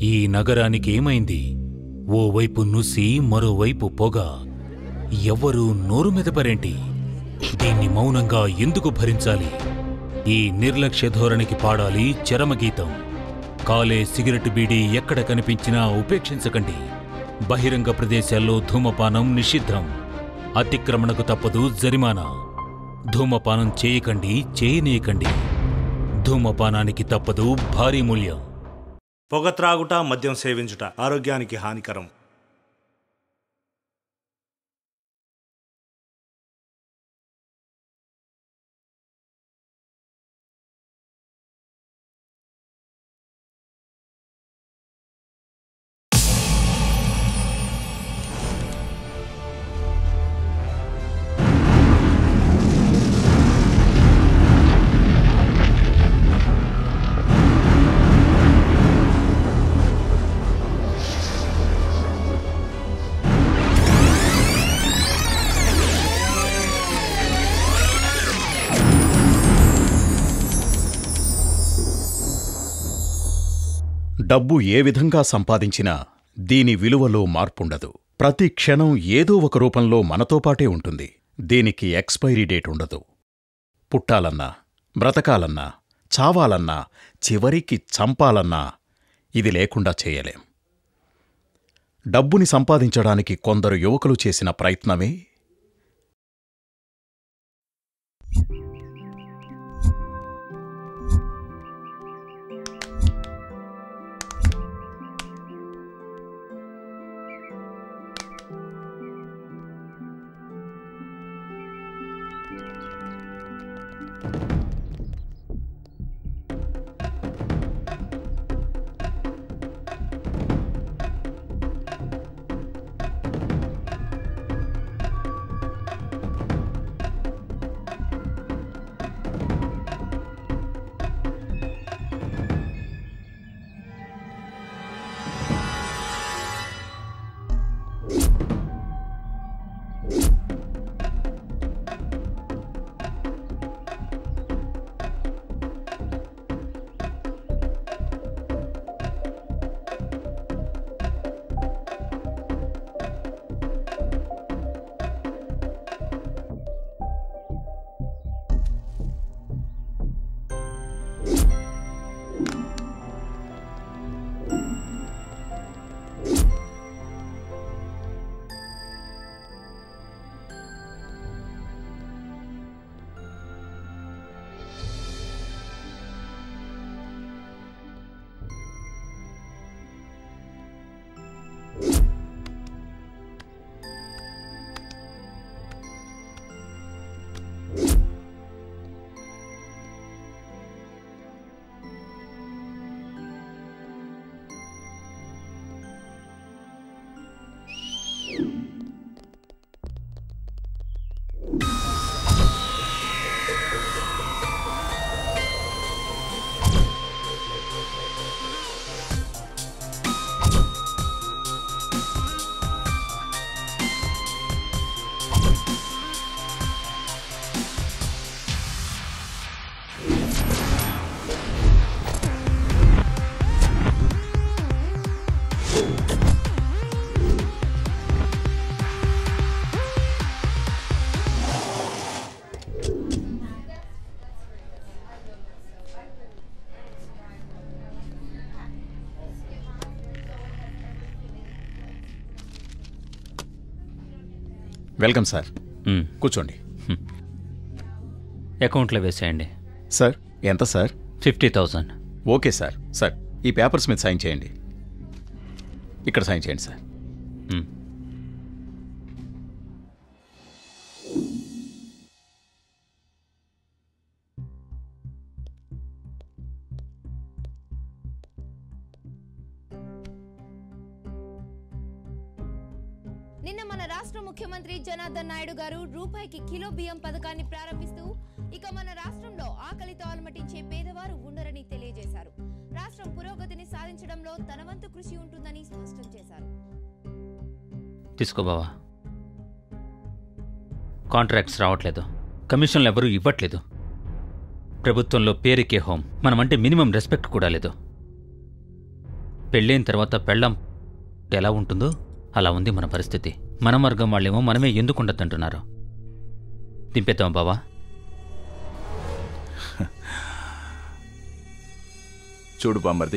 ఈ నగరానికి ఏమైంది ఓవైపు నుసి మరోవైపు పొగ ఎవ్వరూ నోరు మెదపరేంటి దీన్ని మౌనంగా ఎందుకు భరించాలి ఈ నిర్లక్ష్య ధోరణికి పాడాలి చరమగీతం కాలే సిగరెట్ బీడీ ఎక్కడ కనిపించినా ఉపేక్షించకండి బహిరంగ ప్రదేశాల్లో ధూమపానం నిషిద్ధం అతిక్రమణకు తప్పదు జరిమానా ధూమపానం చేయకండి చేయనీయకండి ధూమపానానికి తప్పదు భారీ మూల్యం పొగ త్రాగుట మద్యం సేవించుట ఆరోగ్యానికి హానికరం డబ్బు ఏ విధంగా సంపాదించినా దీని విలువలో మార్పుండదు ప్రతి క్షణం ఏదో ఒక రూపంలో మనతో పాటే ఉంటుంది దీనికి ఎక్స్పైరీ డేట్ ఉండదు పుట్టాలన్నా బ్రతకాలన్నా చావాలన్నా చివరికి చంపాలన్నా ఇది లేకుండా చేయలేం డబ్బుని సంపాదించడానికి కొందరు యువకులు చేసిన ప్రయత్నమే వెల్కమ్ సార్ మ్, కూర్చోండి అకౌంట్లో వేసేయండి సార్ ఎంత sir fifty thousand okay sir sir ఈ పేపర్స్ మీద సైన్ చేయండి ఇక్కడ సైన్ చేయండి సార్ మ్. నిన్న మన రాష్ట్ర ముఖ్యమంత్రి జనార్దన్ నాయుడు గారు రూపాయికి కిలో బియ్యం పథకాన్ని ప్రారంభిస్తూ ఇక మన రాష్ట్రంలో ఆకలితో అలమటించే పేదవారు ఉండరని తెలియజేశారు రాష్ట్రం పురోగతిని సాధించడంలో తన వంతు కృషి ఉంటుందని స్పష్టం చేశారు తీసుకో బావా కాంట్రాక్ట్స్ రావట్లేదు కమిషన్లు ఎవరూ ఇవ్వట్లేదు ప్రభుత్వంలో పేరుకే హోం మనమంటే మినిమం రెస్పెక్ట్ కూడా లేదు పెళ్ళైన తర్వాత పెళ్ళం ఎలా ఉంటుందో అలా ఉంది మన పరిస్థితి మన వర్గం వాళ్ళేమో మనమే ఎందుకు ఉండద్దంటున్నారు దింపేద్దాం బావా చూడు బామ్మర్ది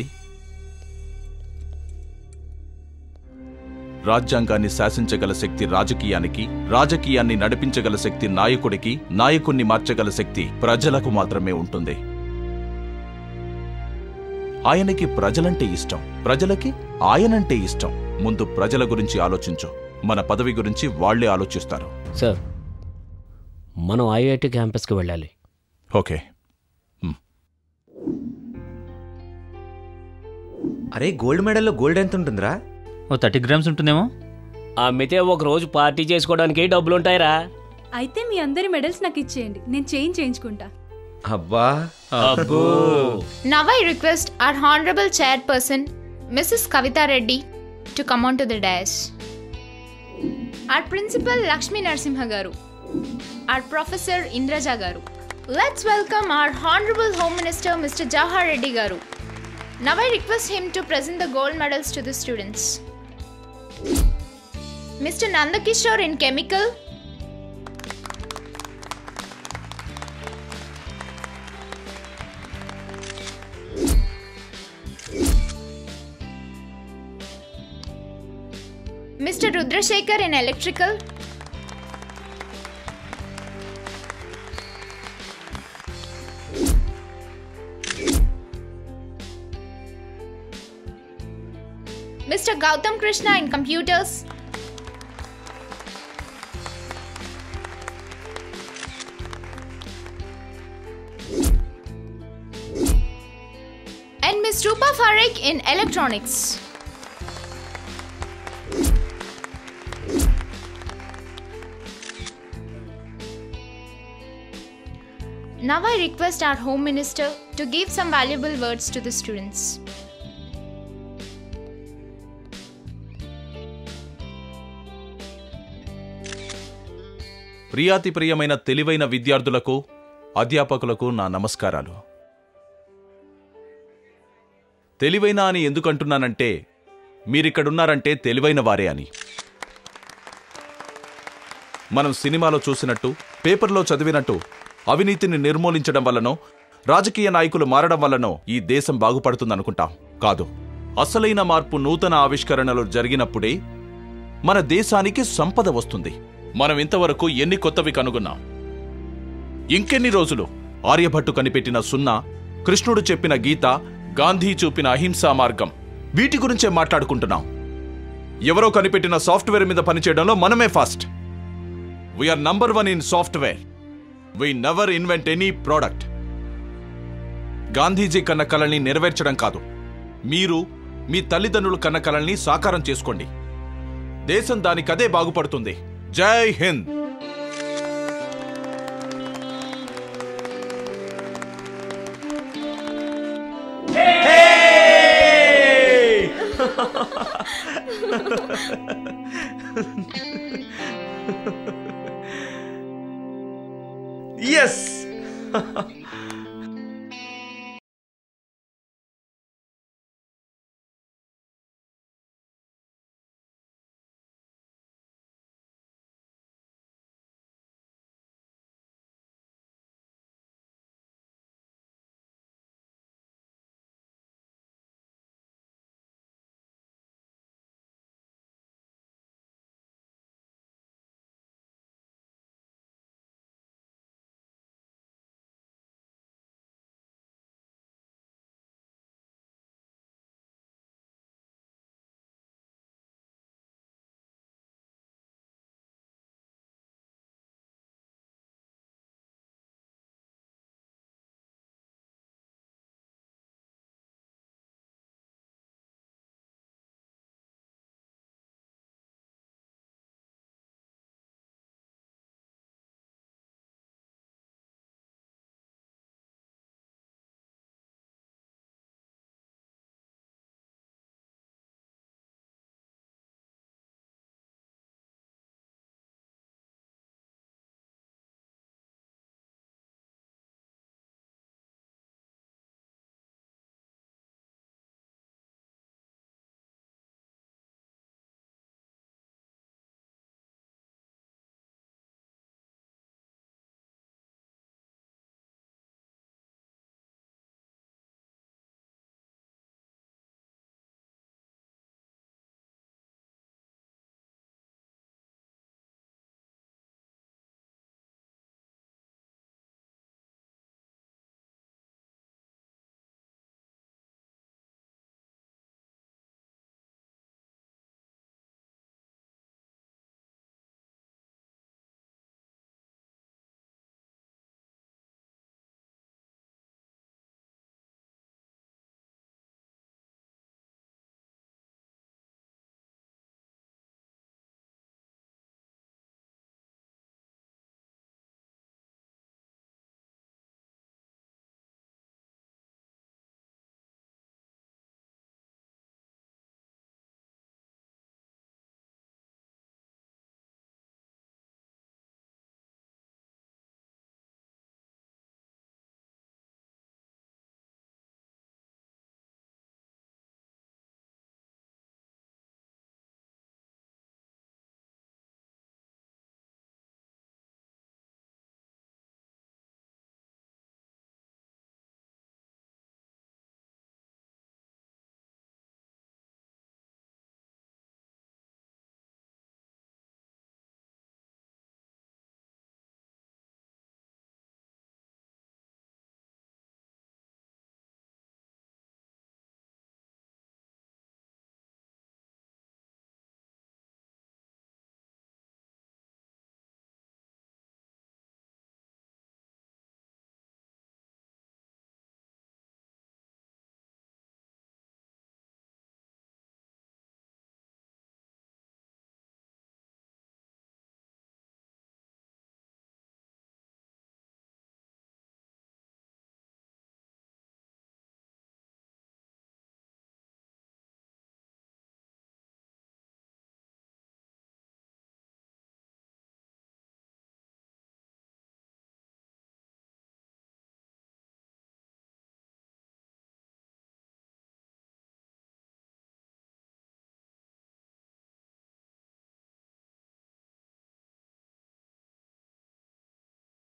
రాజ్యాంగాన్ని శాసించగల శక్తి రాజకీయానికి రాజకీయాన్ని నడిపించగల శక్తి నాయకుడికి నాయకుణ్ణి మార్చగల శక్తి ప్రజలకు మాత్రమే ఉంటుంది ఆయనకి ప్రజలంటే ఇష్టం ప్రజలకి ఆయనంటే ఇష్టం ముందు ప్రజల గురించి ఆలోచించు మన పదవి గురించి వాళ్లే ఆలోచిస్తారు సార్ మనం ఐఐటి క్యాంపస్కి వెళ్ళాలి ఓకే అరే గోల్డ్ మెడల్లో గోల్డ్ ఎంత ఉంటుందిరా ఓ థర్టీ గ్రామ్స్ ఉంటుందేమో అమ్మితే ఒక రోజు పార్టీ చేసుకోవడానికి డబ్బులుంటాయిరా అయితే మీ అందరి మెడల్స్ నాకు ఇచ్చేయండి నేను చేంజ్ చేయించుకుంటా అబ్బా అబ్బో Now I request our Honorable Chairperson, Mrs. Kavita Reddy, to come on to the dais. Our Principal Lakshmi Narsimha Garu, our Professor Indraja Garu. Let's welcome our Honorable Home Minister, Mr. Jawahar Reddy Garu. Now I request him to present the gold medals to the students. Mr. Nandakishore in Chemical, Mr. Rudrashekhar in Electrical, Mr. Gautam Krishna in Computers, and Ms. Rupa Farek in Electronics. Now I request our Home Minister to give some valuable words to the students. ప్రియాతి ప్రియమైన తెలివైన విద్యార్థులకు అధ్యాపకులకు నా నమస్కారాలు తెలివైన అని ఎందుకంటున్నానంటే మీరిక్కడున్నారంటే తెలివైన వారే అని మనం సినిమాలో చూసినట్టు పేపర్లో చదివినట్టు అవినీతిని నిర్మూలించడం వల్లనో రాజకీయ నాయకులు మారడం వల్లనో ఈ దేశం బాగుపడుతుందనుకుంటాం కాదు అసలైన మార్పు నూతన ఆవిష్కరణలు జరిగినప్పుడే మన దేశానికి సంపద వస్తుంది మనం ఇంతవరకు ఎన్ని కొత్తవి కనుగొన్నాం ఇంకెన్ని రోజులు ఆర్యభట్టు కనిపెట్టిన సున్నా కృష్ణుడు చెప్పిన గీత గాంధీ చూపిన అహింసా మార్గం వీటి గురించే మాట్లాడుకుంటున్నాం ఎవరో కనిపెట్టిన సాఫ్ట్వేర్ మీద పనిచేయడంలో మనమే fast we are number one in software we never invent any product Gandhiji కన్న కళల్ని నెరవేర్చడం కాదు మీరు మీ తల్లిదండ్రులు కన్న కళల్ని సాకారం చేసుకోండి దేశం దానికదే బాగుపడుతుంది Jai Hind yes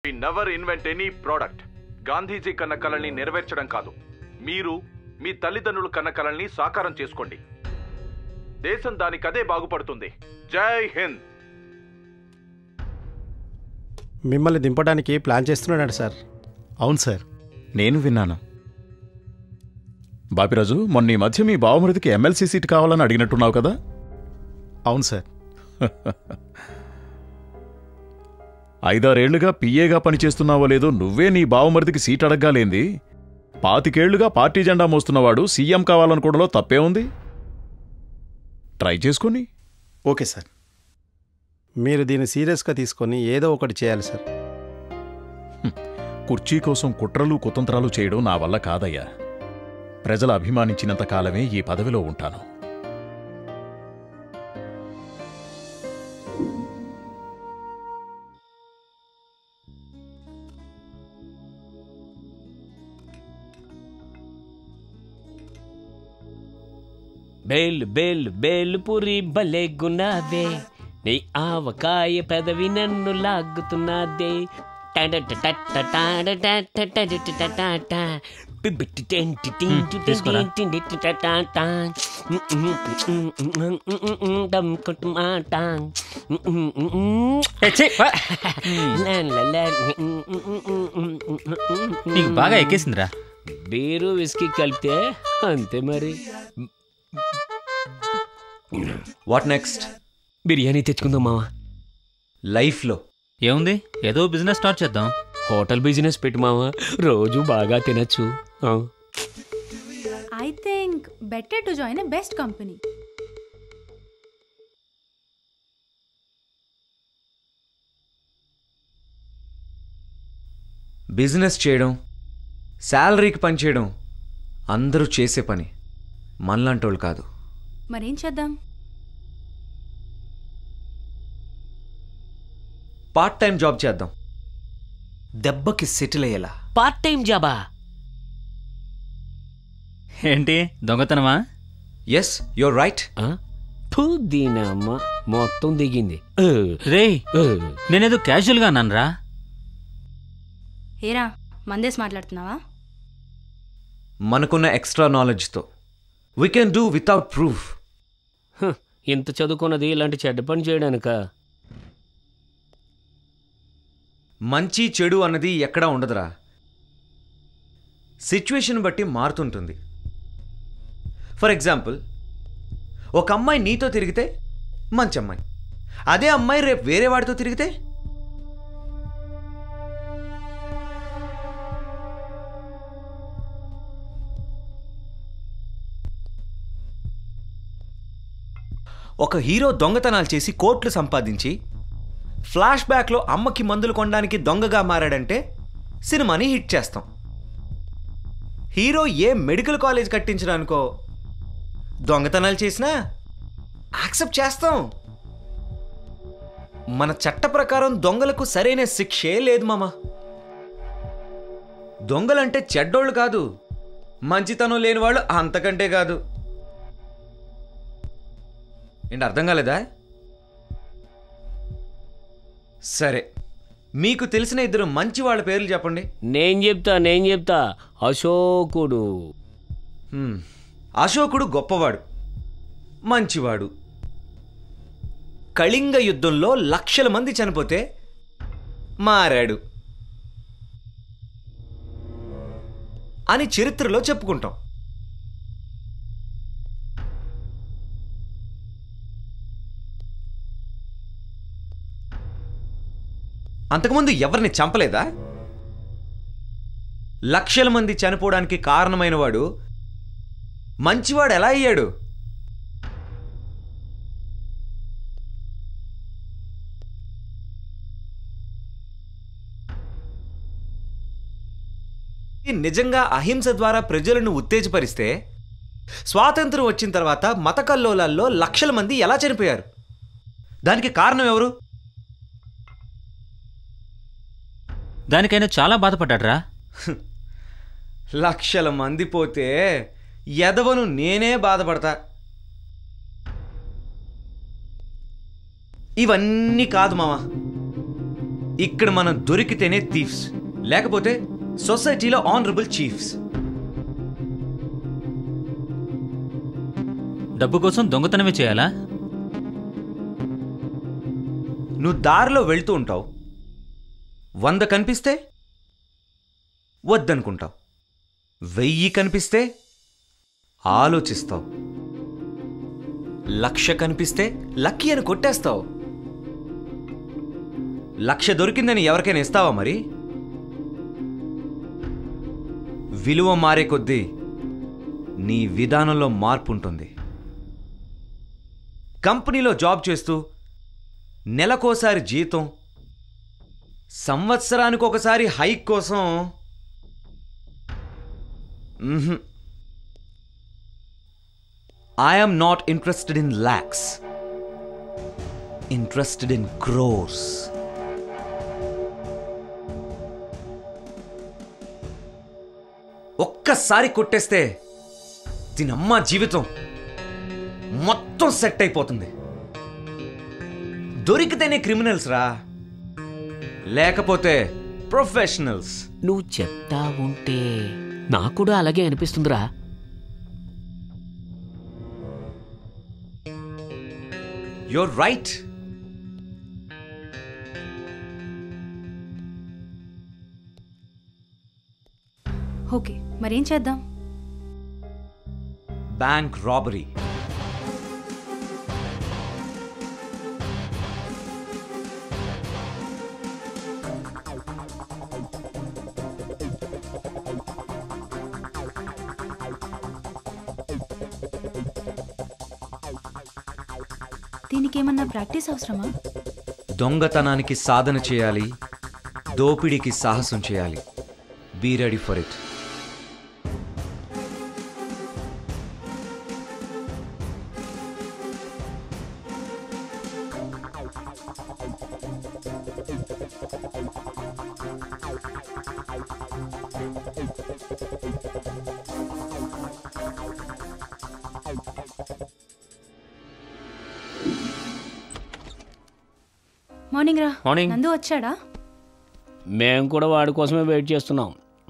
we never invent any product Gandhiji కన్న కలల్ని నెరవేర్చడం కాదు మీరు మీ తల్లిదండ్రులు కన్న కలల్ని సాకారం చేసుకోండి దేశం దానికదే బాగుపడుతుంది జై హింద్ మిమ్మల్ని దింపడానికి ప్లాన్ చేస్తున్నాడు సార్ అవును సార్ నేను విన్నాను బాపిరాజు మొన్న ఈ మధ్య మీ బావమరిదికి ఎమ్మెల్సీ సీట్ కావాలని అడిగినట్టున్నావు కదా అవును సార్ ఐదారేళ్లుగా పిఏగా పనిచేస్తున్నావో లేదో నువ్వే నీ బావమరిదికి సీట్ అడగ్గాలేంది పాతికేళ్లుగా పార్టీ జెండా మోస్తున్నవాడు సీఎం కావాలనుకోవడంలో తప్పే ఉంది ట్రై చేసుకొని ఓకే సార్ మీరు దీన్ని సీరియస్గా తీసుకొని ఏదో ఒకటి చేయాలి సార్ కుర్చీ కోసం కుట్రలు కుతంత్రాలు చేయడం నా వల్ల కాదయ్యా ప్రజలు అభిమానించినంత కాలమే ఈ పదవిలో ఉంటాను బేల్ బేల్ బేల్ పురి భలే గున్నాదే నీ ఆవకాయ పెదవి నన్ను లాగుతున్నదే నీకు బాగా ఎక్కేసిందిరా బీరు విస్కీ కలిపితే అంతే మరి వాట్ నెక్స్ట్ బిర్యానీ తెచ్చుకుందాం మావా లైఫ్లో ఏముంది ఏదో బిజినెస్ స్టార్ట్ చేద్దాం హోటల్ బిజినెస్ పెట్టు మావా రోజు బాగా తినచ్చు ఆ. I think better to join a best company business చేయడం శాలరీకి పనిచేయడం అందరూ చేసే పని మనలాంటోళ్ళు కాదు మరేం చేద్దాం పార్ట్ టైం జాబ్ చేద్దాం దెబ్బకి సెటిల్ అయ్యేలా పార్ట్ టైం జాబా ఏంటి దొంగతనమా ఎస్ యువర్ రైట్ ఫు దీనమ్మ మొత్తం దిగింది రే నేనేదో క్యాజువల్గా అన్నానురా ఏరా మందేసి మాట్లాడుతున్నావా మనకున్న ఎక్స్ట్రా నాలెడ్జ్తో we can do without proof హ, ఇంత చదువుకున్నది ఇలాంటి చెడ్డ పని చేయడానిక మంచి చెడు అన్నది ఎక్కడా ఉండదురా సిచ్యువేషన్ బట్టి మారుతుంటుంది ఫర్ ఎగ్జాంపుల్ ఒక అమ్మాయి నీతో తిరిగితే మంచి అమ్మాయి అదే అమ్మాయి రేపు వేరే వాడితో తిరిగితే ఒక హీరో దొంగతనాలు చేసి కోట్లు సంపాదించి ఫ్లాష్ బ్యాక్లో అమ్మకి మందులు కొనడానికి దొంగగా మారాడంటే సినిమాని హిట్ చేస్తాం హీరో ఏ మెడికల్ కాలేజ్ కట్టించడానికో దొంగతనాలు చేసినా యాక్సెప్ట్ చేస్తాం మన చట్ట ప్రకారం దొంగలకు సరైన శిక్షే లేదు మామ దొంగలంటే చెడ్డోళ్ళు కాదు మంచితనం లేని వాళ్ళు అంతకంటే కాదు ఏంటి అర్థం కాలేదా సరే మీకు తెలిసిన ఇద్దరు మంచి వాళ్ళ పేర్లు చెప్పండి నేను చెప్తా నేను చెప్తా అశోకుడు హ్మ్. అశోకుడు గొప్పవాడు మంచివాడు కళింగ యుద్ధంలో లక్షల మంది చనిపోతే మారాడు అని చరిత్రలో చెప్పుకుంటాం అంతకుముందు ఎవరిని చంపలేదా లక్షల మంది చనిపోవడానికి కారణమైన వాడు మంచివాడు ఎలా అయ్యాడు ఈ నిజంగా అహింస ద్వారా ప్రజలను ఉత్తేజపరిస్తే స్వాతంత్రం వచ్చిన తర్వాత మత కల్లోలాల్లో లక్షల మంది ఎలా చనిపోయారు దానికి కారణం ఎవరు దానికైనా చాలా బాధపడ్డాడ్రా లక్షల మంది పోతే ఎదవను నేనే బాధపడతా ఇవన్నీ కాదు మామ ఇక్కడ మనం దొరికితేనే థీఫ్స్ లేకపోతే సొసైటీలో ఆనరబుల్ చీఫ్స్ డబ్బు కోసం దొంగతనమే చేయాలా నువ్వు దారిలో వెళ్తూ ఉంటావు వంద కనిపిస్తే వద్దనుకుంటావు వెయ్యి కనిపిస్తే ఆలోచిస్తావు లక్ష కనిపిస్తే లక్కీ అని కొట్టేస్తావు లక్ష దొరికిందని ఎవరికైనా ఇస్తావా మరి విలువ మారే కొద్దీ నీ విధానంలో మార్పు ఉంటుంది కంపెనీలో జాబ్ చేస్తూ నెలకోసారి జీతం సంవత్సరానికి ఒకసారి హైక్ కోసం I'm not interested in lakhs interested in crores ఒక్కసారి కొట్టేస్తే దీనమ్మ జీవితం మొత్తం సెట్ అయిపోతుంది దొరికితేనే క్రిమినల్స్ రా లేకపోతే ప్రొఫెషనల్స్ నువ్వు చెప్తా ఉంటే నాకు కూడా అలాగే అనిపిస్తుందిరా యుర్ రైట్ ఓకే మరేం చేద్దాం బ్యాంక్ రాబరీ దీనికి ఏమన్నా ప్రాక్టీస్ అవసరమా దొంగతనానికి సాధన చేయాలి దోపిడీకి సాహసం చేయాలి be ready for it morning రా మార్నింగ్. నందు వచ్చాడా మేము కూడా వాడి కోసమే వెయిట్ చేస్తున్నాం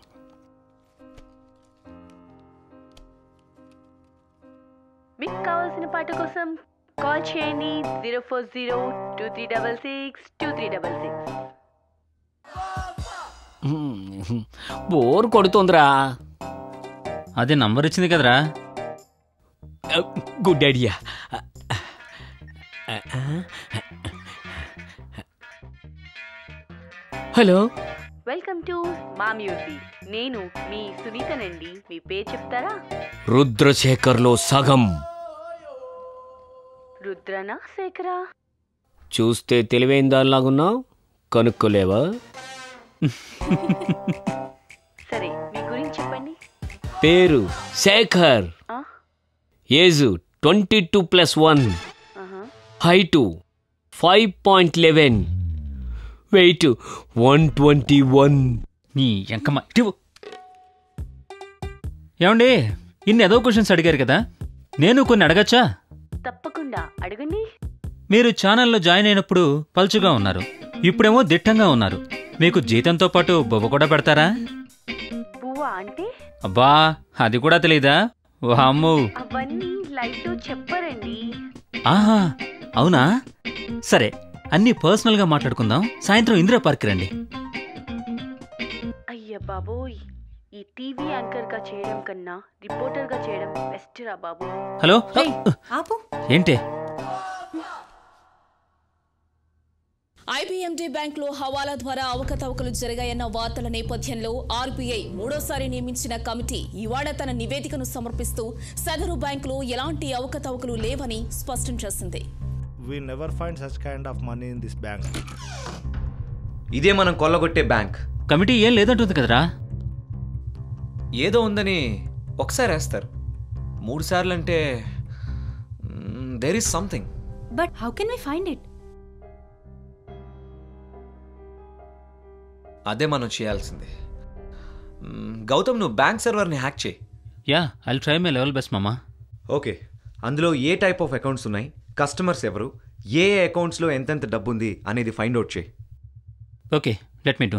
మీకు కావాల్సిన పాట కోసం కాల్ చేయండి zero four zero two three double six two three double six bore కొడుతుందిరా అదే నంబర్ ఇచ్చింది కదరా good idea hello welcome to మా మ్యూజిక్ నేను మీ సునీతనండి మీ పేరు చెప్తారా రుద్రశేఖర్లో సగం రుద్రనా శేఖరా చూస్తే తెలివైన దానిలాగున్నావు కనుక్కోలేవా సరే మీ గురించి చెప్పండి పేరు శేఖర్ ఆ? Age twenty two plus one ఆహా. Height five point eleven weight one twenty one నీ ఎంకమ్మ ఇటు ఏమండి ఇన్ని ఏదో క్వశ్చన్స్ అడిగారు కదా నేను కొన్ని అడగచ్చా తప్పకుండా అడగండి మీరు ఛానల్లో జాయిన్ అయినప్పుడు పల్చుగా ఉన్నారు ఇప్పుడేమో దిట్టంగా ఉన్నారు మీకు జీతంతో పాటు బొబ్బ కూడా పెడతారా పువ్వా అంటే అబ్బా అది కూడా తెలీదా వామ్మో అవన్నీ లైవ్ లో చెప్పరండి ఆహా అవునా సరే అన్నీ పర్సనల్గా మాట్లాడుకుందాం సాయంత్రం ఇందిరా పార్క్ రండి అయ్య బాబోయ్ ఈ టీవీ యాంకర్ గా చేయడం కన్నా రిపోర్టర్ గా చేయడం బెస్ట్ రా బాబు హలో ఆపు ఏంటే ఐబీఎండీ బ్యాంకులో హవాలా ద్వారా అవకతవకలు జరిగాయన్న వార్తల నేపథ్యంలో ఆర్బీఐ మూడోసారి నియమించిన కమిటీ ఇవాళ తన నివేదికను సమర్పిస్తూ సదరు బ్యాంకులో ఎలాంటి అవకతవకలు లేవని స్పష్టం చేసింది we never find such kind of money in this bank ఇదే మనం కొల్లగొట్టే బ్యాంక్ కమిటీ ఏం లేదంటుంది కదరా ఏదో ఉందని ఒకసారి వేస్తారు మూడు సార్లు అంటే there is something but how can we find it అదే మనం చేయాల్సిందే మ్మ్, గౌతమ్ నువ్వు బ్యాంక్ సర్వర్ని హ్యాక్ చేయి yeah I try my level best మామా ఓకే అందులో ఏ టైప్ ఆఫ్ అకౌంట్స్ ఉన్నాయి కస్టమర్స్ ఎవరు ఏ ఏ అకౌంట్స్లో ఎంతెంత డబ్బు ఉంది అనేది ఫైండ్ అవుట్ చేయి okay let me do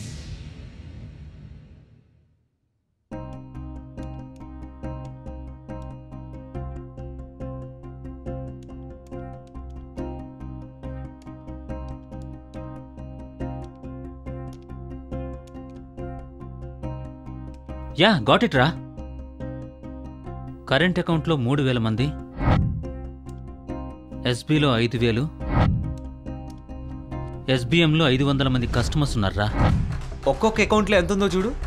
yeah got it రా కరెంట్ అకౌంట్లో మూడు వేల మంది ఎస్బీలో ఐదు వేలు ఎస్బీఎంలో ఐదు వందల మంది కస్టమర్స్ ఉన్నారా ఒక్కొక్క అకౌంట్లో ఎంత ఉందో చూడు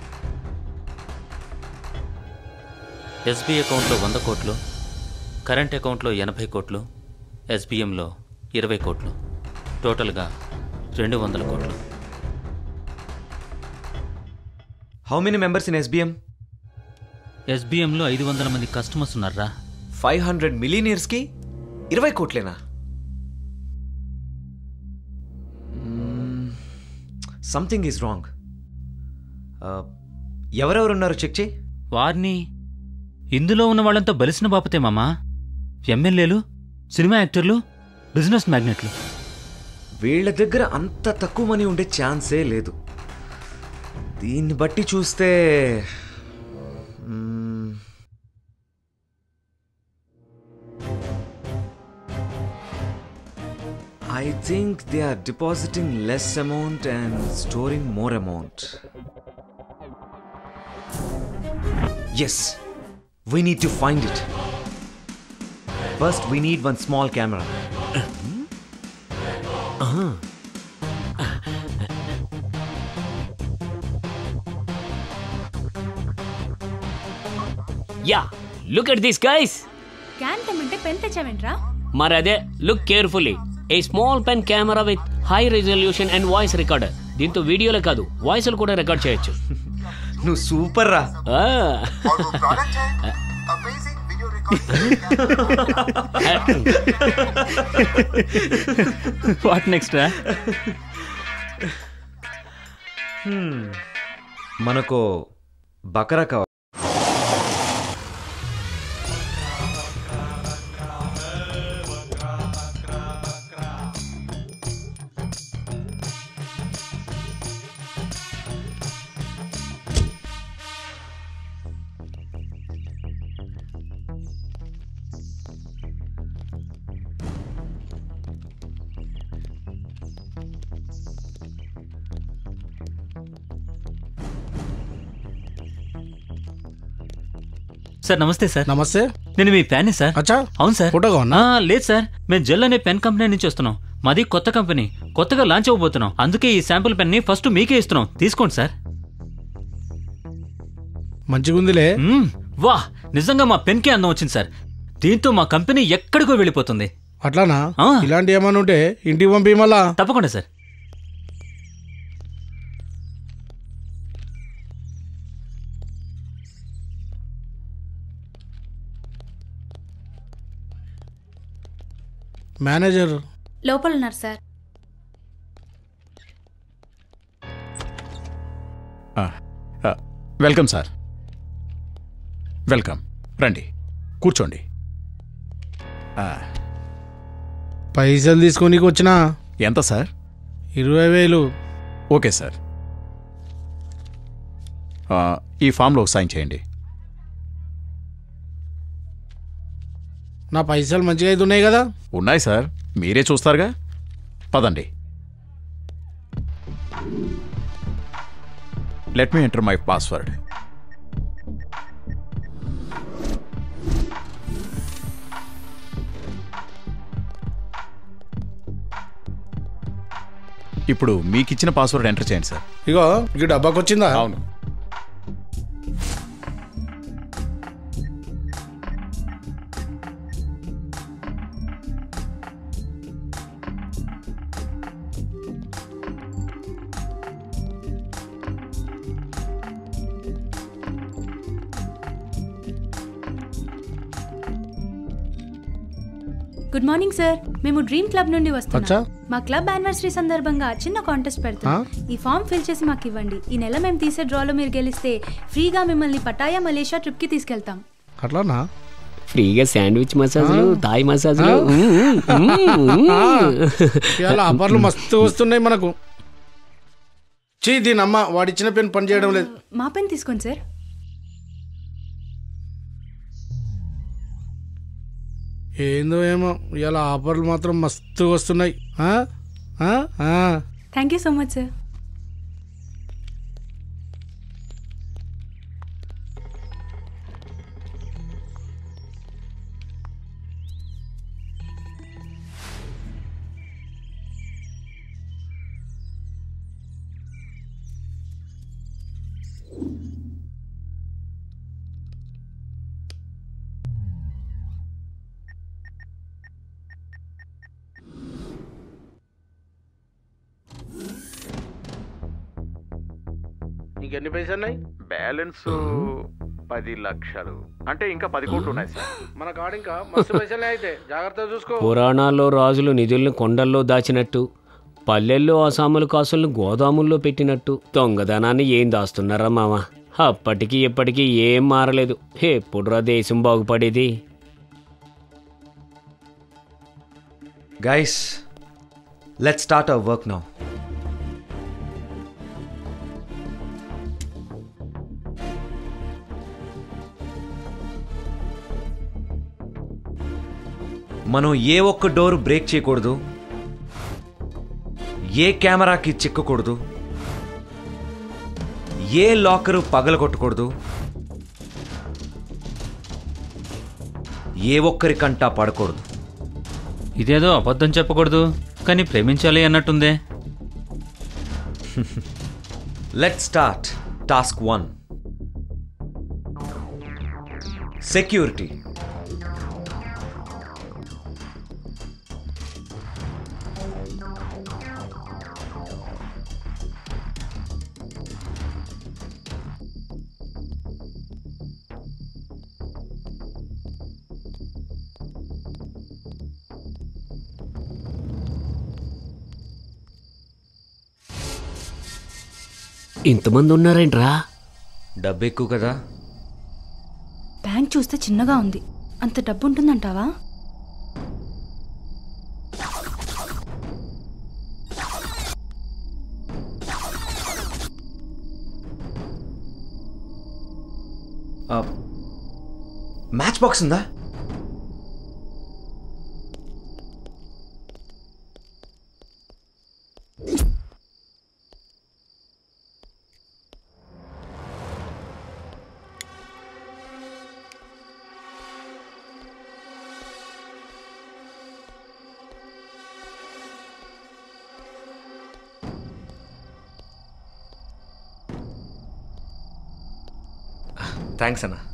ఎస్బీ అకౌంట్లో వంద కోట్లు కరెంట్ అకౌంట్లో ఎనభై కోట్లు ఎస్బీఎంలో ఇరవై కోట్లు టోటల్గా రెండు వందల కోట్లు how many members in SBM ఎస్బీఎంలో ఐదు వందల మంది కస్టమర్స్ ఉన్నారా ఫైవ్ హండ్రెడ్ మిలీనియర్స్కి ఇరవై కోట్లేనా సంథింగ్ ఈజ్ రాంగ్ ఎవరెవరున్నారు చెక్ చేయి వారిని ఇందులో ఉన్న వాళ్ళంతా బలిసిన బాపతే మామా ఎమ్మెల్యేలు సినిమా యాక్టర్లు బిజినెస్ మ్యాగ్నెట్లు వీళ్ళ దగ్గర అంత తక్కువ మనీ ఉండే ఛాన్సే లేదు దీన్ని బట్టి చూస్తే hmm, I think they are depositing less amount and storing more amount. Yes, we need to find it. First, we need one small camera. Uh-huh. Yeah look at this guys can తెమ్మంటే pen తెచ్చావేంట్రా మరి అదే look carefully a small pen camera with high resolution and voice recorder దీంతో వీడియోలే కాదు వాయిస్లు కూడా record చేయొచ్చు నువ్వు సూపర్ రా వాట్ నెక్స్ట్ రా మనకు బకరా కావాలి సార్ నమస్తే సార్ నమస్తే నేను మీ ఫ్యాన్ సార్ అచ్చా అవును సార్ ఫోటోగా ఉన్నా ఆ, లేదు సార్ మేము జెల్ అనే పెన్ కంపెనీ నుంచి వస్తున్నాం మాది కొత్త కంపెనీ కొత్తగా లాంచ్ అవ్వబోతున్నాం అందుకే ఈ శాంపుల్ పెన్ ని ఫస్ట్ మీకే ఇస్తున్నాం తీసుకోండి సార్ మంచిగుందిలే మ్మ్, వా నిజంగా మా పెన్కే అందం వచ్చింది సార్ దీంతో మా కంపెనీ ఎక్కడికో వెళ్ళిపోతుంది అట్లానా ఆ. ఇలాంటి ఏమైనా ఉంటే ఇంటికి పంపి మళ్ళా తప్పకుండా సార్ మేనేజర్ లోపల ఉన్నారు సార్ ఆ, ఆ, వెల్కమ్ సార్ వెల్కమ్ రండి కూర్చోండి ఆ, పైసలు తీసుకొనికి వచ్చినా ఎంత సార్ ఇరవై వేలు ఓకే సార్ ఆ, ఈ ఫామ్లో సైన్ చేయండి నా పైసలు మంచిగా అయితే ఉన్నాయి కదా ఉన్నాయి సార్ మీరే చూస్తారుగా పదండి let me enter my password ఇప్పుడు మీకు ఇచ్చిన పాస్వర్డ్ ఎంటర్ చేయండి సార్ ఇగో ఈ డబ్బాకి వచ్చిందా అవును గుడ్ మార్నింగ్ సార్ మేము డ్రీమ్ క్లబ్ నుండి అచ్చా. వస్తున్నాం మా క్లబ్ యానివర్సరీ సందర్భంగా చిన్న కాంటెస్ట్ పెడుతున్నాం ఈ ఫామ్ ఫిల్ చేసి మాకు ఇవ్వండి ఈ నెల మేము తీసే డ్రాలో మీరు గెలిస్తే ఫ్రీగా మిమ్మల్ని పటాయా మలేషియా ట్రిప్ కి తీసుకెళ్తాం అట్లానా ఫ్రీగా శాండ్విచ్ మసాజ్లు థాయ్ మసాజ్లు ఇవాళ ఆఫర్లు మస్తు వస్తున్నాయి మనకు చీ దీని అమ్మ వాడిచ్చిన పెన్ పని చేయడం లేదు మా పెన్ తీసుకోండి సార్ ఏందో ఏమో ఇలా ఆఫర్లు మాత్రం మస్తుగా వస్తున్నాయి ఆ? ఆ? ఆ. Thank you so much sir ఇంకెన్ని పైసలు ఉన్నాయి బ్యాలెన్స్ పది లక్షలు అంటే ఇంకా పది కోట్లు ఉన్నాయి సార్ మన కాడ ఇంకా మస్తు పైసలే అయితే జాగ్రత్తగా చూసుకో పురాణాల్లో రాజులు నిధుల్ని కొండల్లో దాచినట్టు పల్లెల్లో అసాముల కాసులను గోదాముల్లో పెట్టినట్టు దొంగదనాన్ని ఏం దాస్తున్నారా మామ అప్పటికి ఇప్పటికీ ఏం మారలేదు ఎప్పుడురా దేశం బాగుపడేది guys let start our work now మనం ఏ ఒక్క డోర్ బ్రేక్ చేయకూడదు ఏ కెమెరాకి చిక్కకూడదు ఏ లాకరు పగలగొట్టకూడదు ఏ ఒక్కరి కంటా పడకూడదు ఇదేదో అబద్ధం చెప్పకూడదు కానీ ప్రేమించాలి అన్నట్టుందే let start task one security ఇంతమంది ఉన్నారేంట్రా డబ్బు ఎక్కువ కదా బ్యాంక్ చూస్తే చిన్నగా ఉంది అంత డబ్బు ఉంటుందంటావా మ్యాచ్ బాక్స్ ఉందా థ్యాంక్స్ అన్న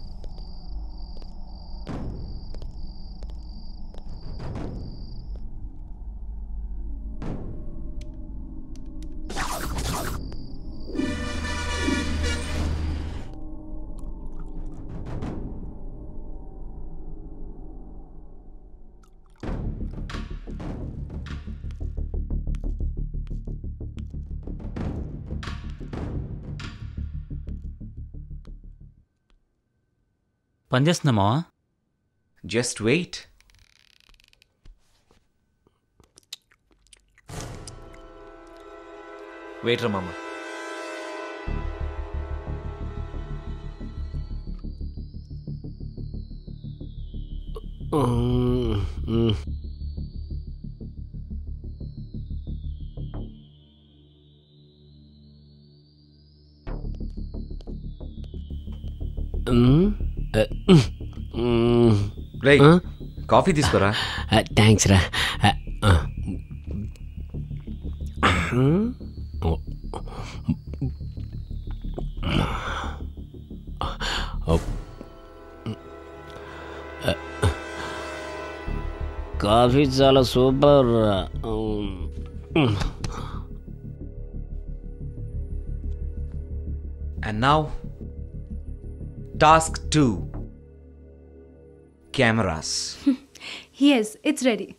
పనిచేస్తుందా జస్ట్ వెయిట్ వెయిట్ రా మామ రేయ్ కాఫీ తీసుకురా థ్యాంక్స్ రా ఆ, కాఫీ చాలా super And now, task two cameras. yes, it's ready.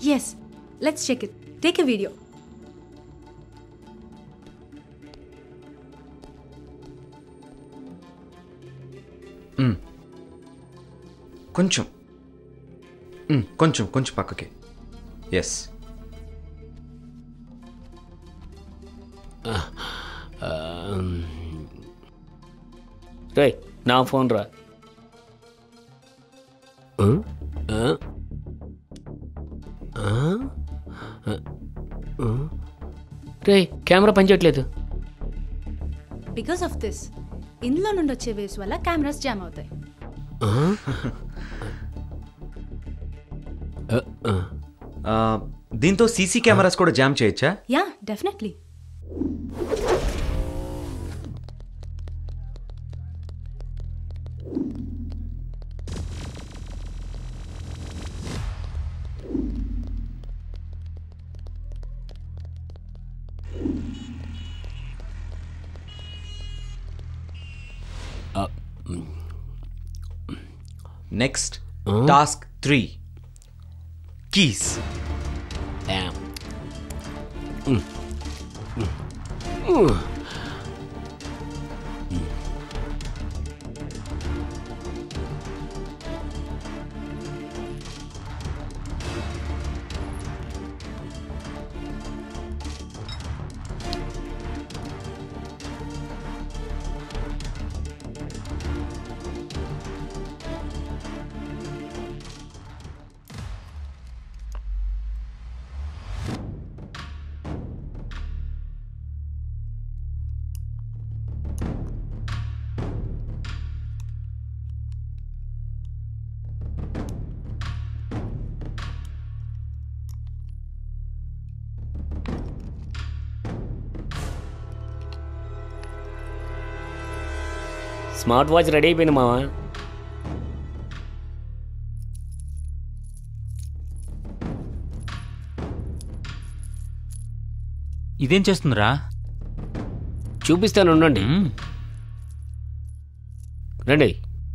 Yes let's check it take a video మ్మ్. కొంచెం మ్మ్, కొంచెం కొంచెం పక్కకి ఎస్ రే నా ఫోన్ రా ఆ? ఆ? ఆ? ఆ? రే కెమెరా పనిచేయట్లేదు బికాస్ ఆఫ్ దిస్ ఇందులో నుండి వచ్చే వేవ్స్ వల్ల కెమెరాస్ జామ్ అవుతాయి ఆ? ఆ, ఆ. ఆ, దీంతో సీసీ కెమెరాస్ కూడా జామ్ చేయొచ్చా yeah definitely next task three keys smart watch ready అయిపోయింది మావా ఇదేం చేస్తుందిరా చూపిస్తాను ఉండండి రండి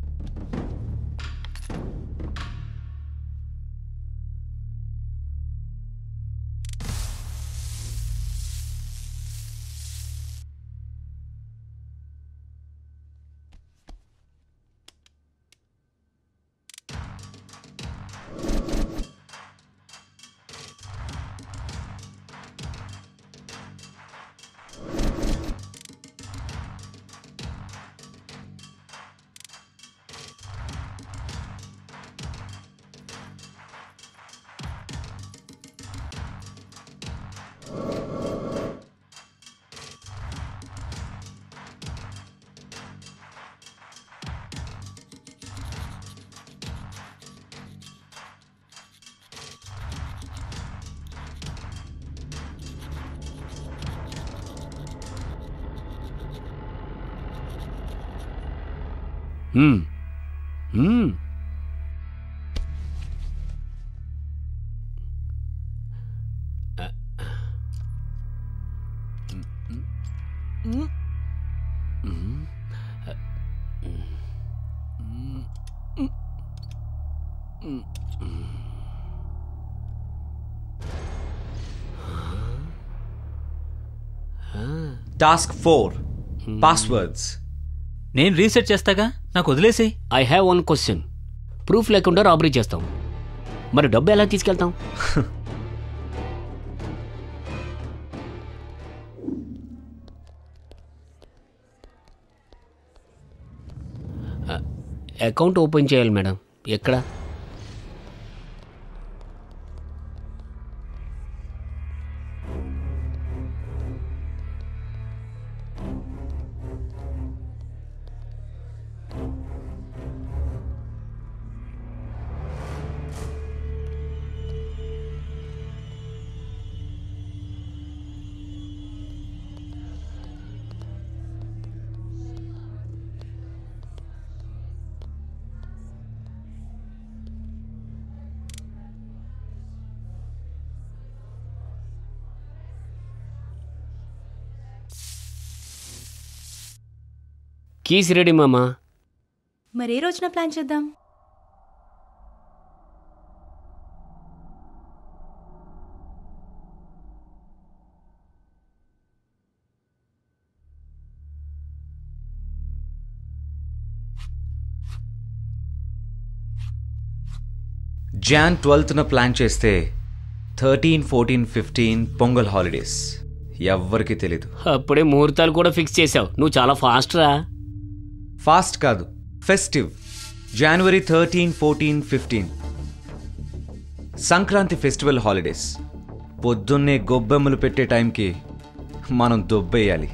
మ్మ్. మ్మ్. టాస్క్ ఫోర్ పాస్వర్డ్స్ నేను రీసెట్ చేస్తాగా నాకు వదిలేసి I have one question proof లేకుండా రాబరీ చేస్తాం మరి డబ్బు ఎలా తీసుకెళ్తాం అకౌంట్ ఓపెన్ చేయాలి మేడం ఎక్కడ కీస్ రెడీ మామా మరి ఏ రోజున ప్లాన్ చేద్దాం జాన్ ట్వెల్త్న ప్లాన్ చేస్తే thirteen fourteen fifteen Pongal holidays ఎవ్వరికి తెలీదు అప్పుడే ముహూర్తాలు కూడా ఫిక్స్ చేసావు నువ్వు చాలా ఫాస్ట్ రా ఫాస్ట్ కాదు ఫెస్టివ్ జనవరి thirteen fourteen fifteen Sankranti festival holidays పొద్దున్నే గొబ్బెమ్మలు పెట్టే టైంకి మనం దొబ్బేయాలి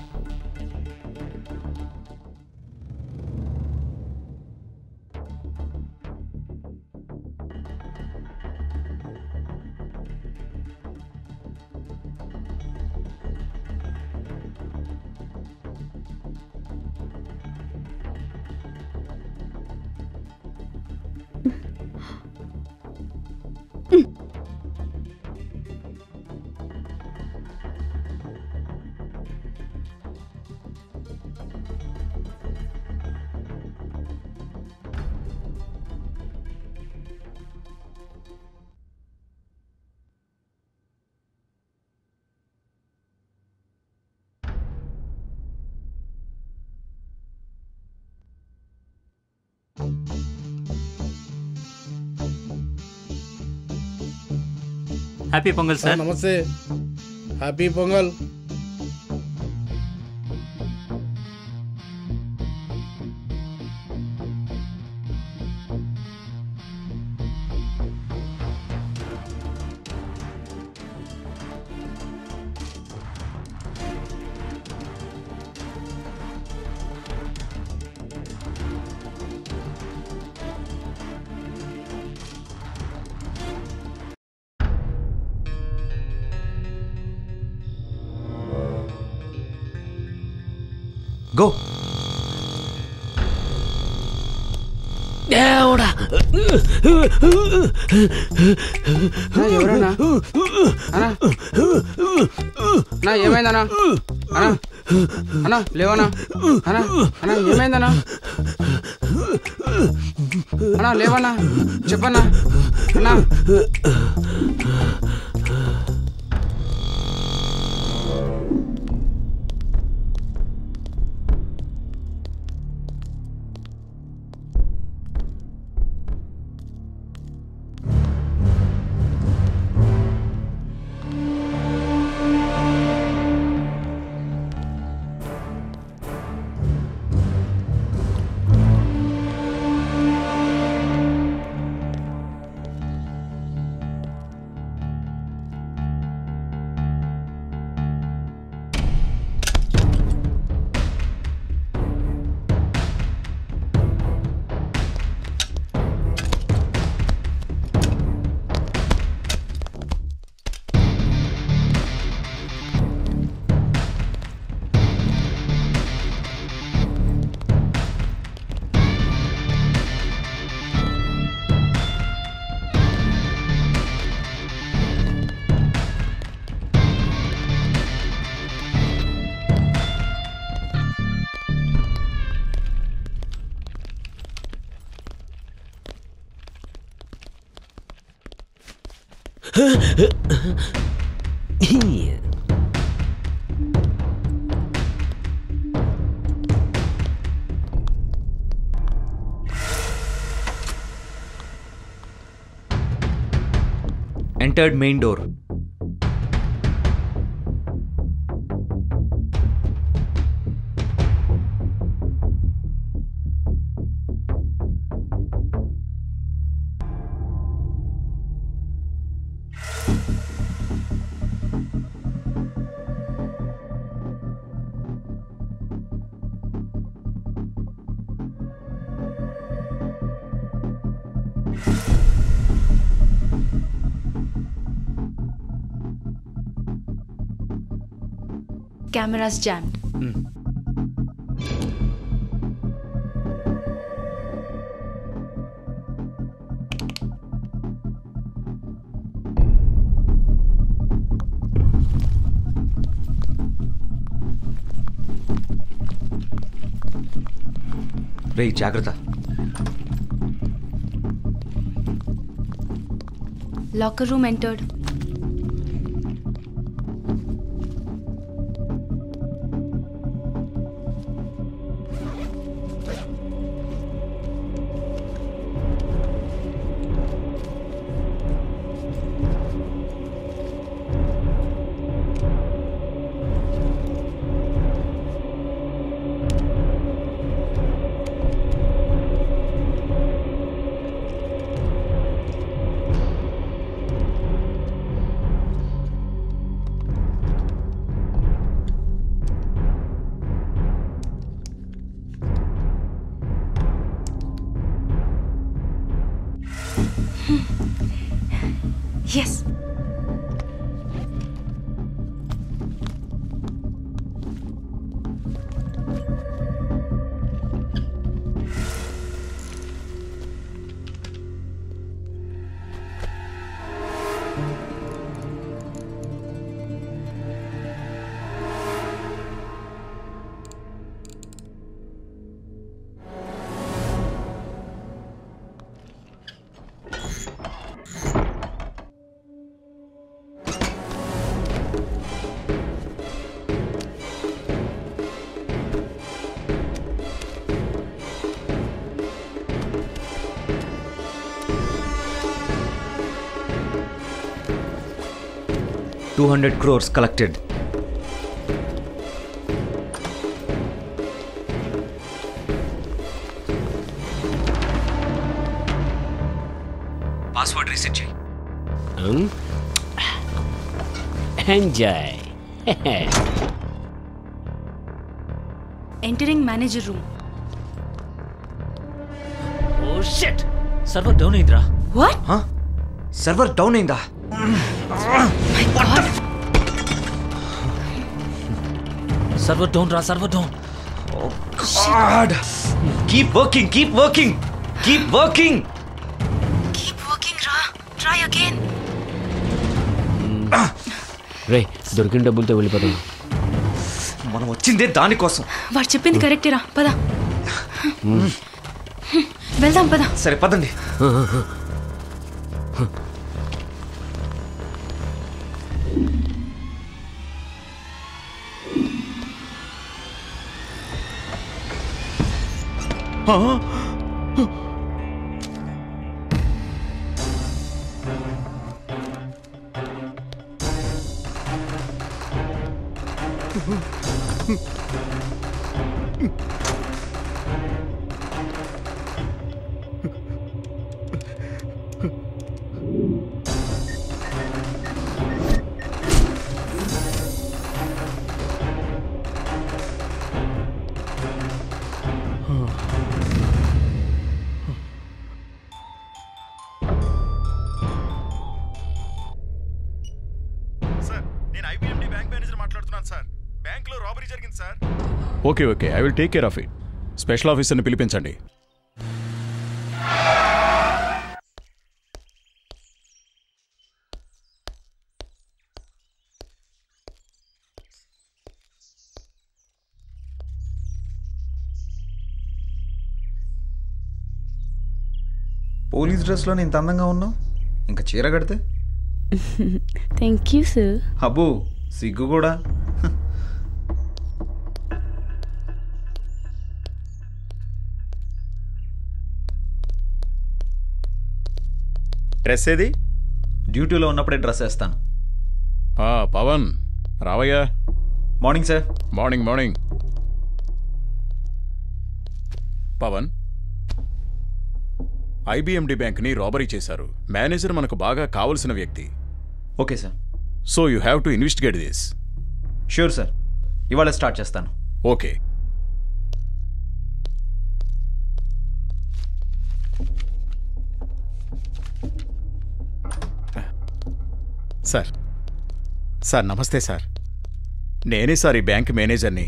హ్యాపీ పొంగల్ సార్ నమస్తే హ్యాపీ పొంగల్ గో దేవుడా ఎవరన్నా అన్నా అన్నా ఏమైందన్నా అన్నా అన్నా లేవనా అన్నా అన్నా ఏమైందన్నా అన్నా లేవన్నా చెప్పన్నా అన్నా entered main door Cameras jammed. రేయ్ జాగ్రత్త Locker room entered. Yes two hundred crores collected password reset చేయి enjoy entering manager room oh shit server down అయిందిరా వాట్ సర్వర్ డౌన్ అయిందా సర్వర్ డౌన్ రా server down God! Keep working, keep working, keep working. Keep working రా try again రే దొరికిన డబ్బులతో వెళ్ళిపోతాం మనం వచ్చిందే దానికోసం వాడు చెప్పింది కరెక్టేరా పద వెళ్దాం పద సరే పదండి సార్ నేను ఐబిఎండి బ్యాంక్ మేనేజర్ మాట్లాడుతున్నాను సార్ బ్యాంక్లో రాబరీ జరిగింది sir okay okay I will take care of it special ఆఫీసర్ని పిలిపించండి పోలీస్ డ్రెస్లో ఇంత అందంగా ఉన్నావు ఇంకా చీర కడితే థ్యాంక్ యూ సార్ అబ్బో సిగ్గు కూడా డ్రెస్ ఏది డ్యూటీలో ఉన్నప్పుడే డ్రెస్ వేస్తాను ఆ, పవన్ రావయ్యా morning sir morning morning Pavan IBMD బ్యాంక్ని రాబరీ చేశారు మేనేజర్ మనకు బాగా కావలసిన వ్యక్తి okay sir so you have to investigate this sure sir ఇవాళ స్టార్ట్ చేస్తాను ఓకే సార్ సార్ నమస్తే సార్ నేనే సార్ ఈ బ్యాంక్ మేనేజర్ని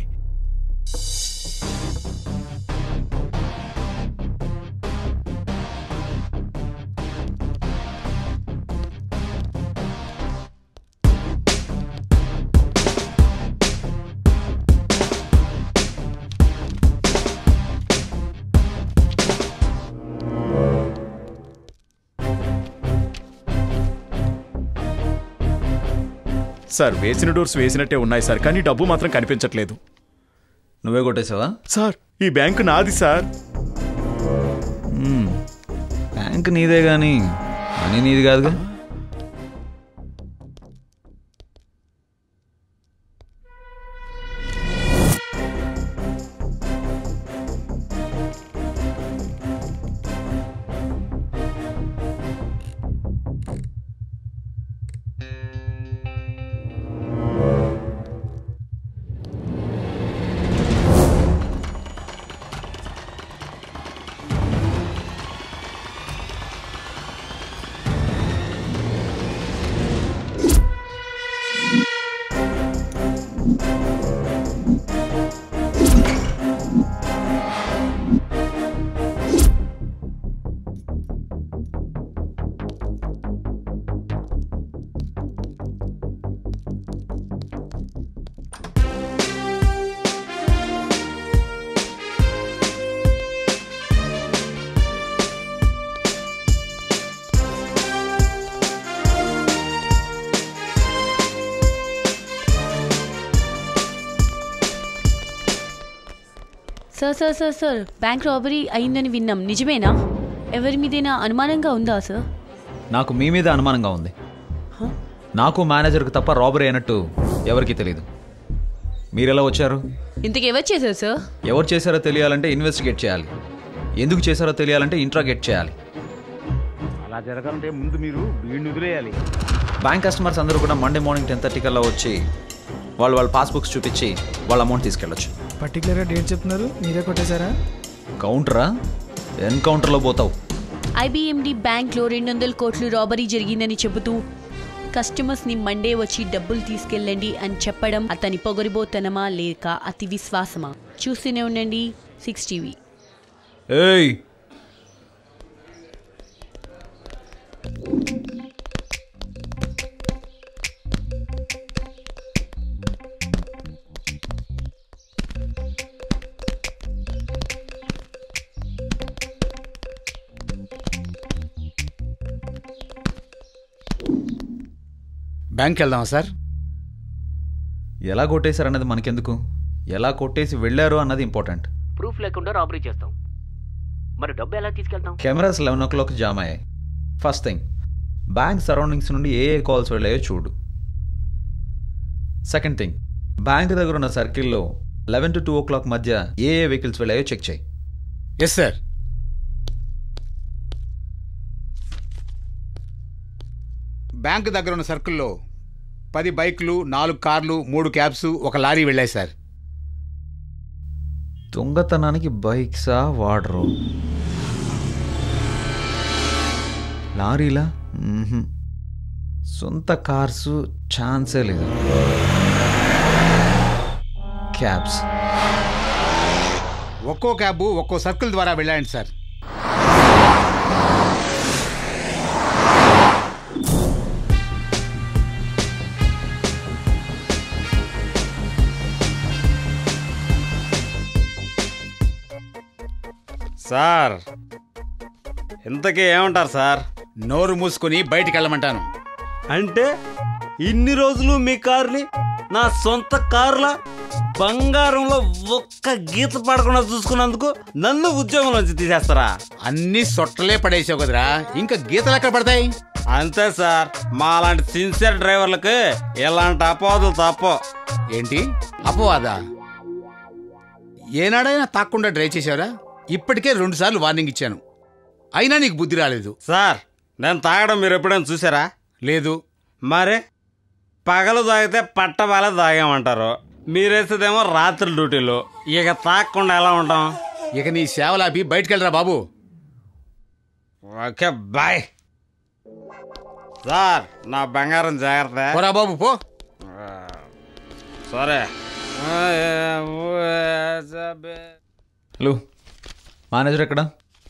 సార్ వేసిన డోర్స్ వేసినట్టే ఉన్నాయి సార్ కానీ డబ్బు మాత్రం కనిపించట్లేదు నువ్వే కొట్టేసావా సార్ ఈ బ్యాంకు నాది సార్ బ్యాంక్ నీదే కానీ మనీ నీది కాదుగా sir sir sir sir bank robbery అయిందని విన్నాం నిజమేనా ఎవరి మీదైనా అనుమానంగా ఉందా సార్ నాకు మీ మీద అనుమానంగా ఉంది నాకు మేనేజర్కి తప్ప రాబరీ అయినట్టు ఎవరికీ తెలియదు మీరెలా వచ్చారు ఇంతకు ఎవరు చేశారు సార్ ఎవరు చేశారో తెలియాలంటే ఇన్వెస్టిగేట్ చేయాలి ఎందుకు చేశారో తెలియాలంటే ఇంట్రాగేట్ చేయాలి అలా జరగాలంటే ముందు మీరు వీడిని వదిలేయాలి బ్యాంక్ కస్టమర్స్ అందరూ కూడా మండే మార్నింగ్ టెన్ థర్టీ కల్లా వచ్చి వాళ్ళు వాళ్ళ పాస్బుక్స్ చూపించి వాళ్ళ అమౌంట్ తీసుకెళ్ళొచ్చు పర్టికులర్గా డేట్ చెప్తున్నారు మీరే కొట్టేశారా కౌంటరా ఎన్కౌంటర్లో పోతావు ఐబిఎండి బ్యాంక్లో రెండు వందల కోట్లు రాబరీ జరిగిందని చెబుతూ కస్టమర్స్ని మండే వచ్చి డబ్బులు తీసుకెళ్ళండి అని చెప్పడం అతని పొగరిబోతనమా లేక అతి విశ్వాసమా చూస్తూనే ఉండండి సిక్స్ టీవీ ఏయ్ బ్యాంక్కి వెళ్దామా సార్ ఎలా కొట్టేశారన్నది మనకెందుకు ఎలా కొట్టేసి వెళ్ళారు అన్నది ఇంపార్టెంట్ ప్రూఫ్ లేకుండా రాబరీ చేస్తాం మరి డబ్బు ఎలా తీసుకెళ్తాం cameras eleven o'clock jam అయ్యాయి ఫస్ట్ థింగ్ బ్యాంక్ సరౌండింగ్స్ నుండి ఏ ఏ కాల్స్ వెళ్ళాయో చూడు సెకండ్ థింగ్ బ్యాంక్ దగ్గర ఉన్న సర్కిల్లో eleven to two o'clock మధ్య ఏ ఏ వెహికల్స్ వెళ్ళాయో చెక్ చేయి ఎస్ సార్ బ్యాంక్ దగ్గర ఉన్న సర్కిల్లో పది బైకులు నాలుగు కార్లు మూడు క్యాబ్స్ ఒక లారీ వెళ్ళాయి సార్ దొంగతనానికి బైక్సా వాడరు లారీలా మ్మ్హ్మ్. సొంత కార్సు ఛాన్సే లేదు క్యాబ్స్ ఒక్కో క్యాబ్ ఒక్కో సర్కిల్ ద్వారా వెళ్ళాయండి సార్ సార్ ఇంతకీ ఏమంటారు సార్ నోరు మూసుకొని బయటికి వెళ్ళమంటాను అంటే ఇన్ని రోజులు మీ కార్ని నా సొంత కారులా బంగారంలో ఒక్క గీత పడకుండా చూసుకున్నందుకు నన్ను ఉద్యోగం నుంచి తీసేస్తారా అన్ని సొట్టలే పడేసావు కదరా ఇంకా గీతలు ఎక్కడ పడతాయి అంతే సార్ మా అలాంటి సిన్సియర్ డ్రైవర్లకి ఇలాంటి అపోదులు తప్ప ఏంటి అపవాదా ఏనాడైనా తాక్కుండా డ్రైవ్ చేశారా ఇప్పటికే రెండుసార్లు వార్నింగ్ ఇచ్చాను అయినా నీకు బుద్ధి రాలేదు సార్ నేను తాగడం మీరు ఎప్పుడైనా చూసారా లేదు మరి పగలు తాగితే పట్టబాల తాగామంటారు మీరేసేదేమో రాత్రి డ్యూటీలు ఇక తాగకుండా ఎలా ఉంటాం ఇక నీ సేవలాపి బయటికెళ్ళరా బాబు ఓకే బాయ్ సార్ నా బంగారం జాగ్రత్త పోరా బాబు పో సరే హలో మేనేజర్ ఎక్కడ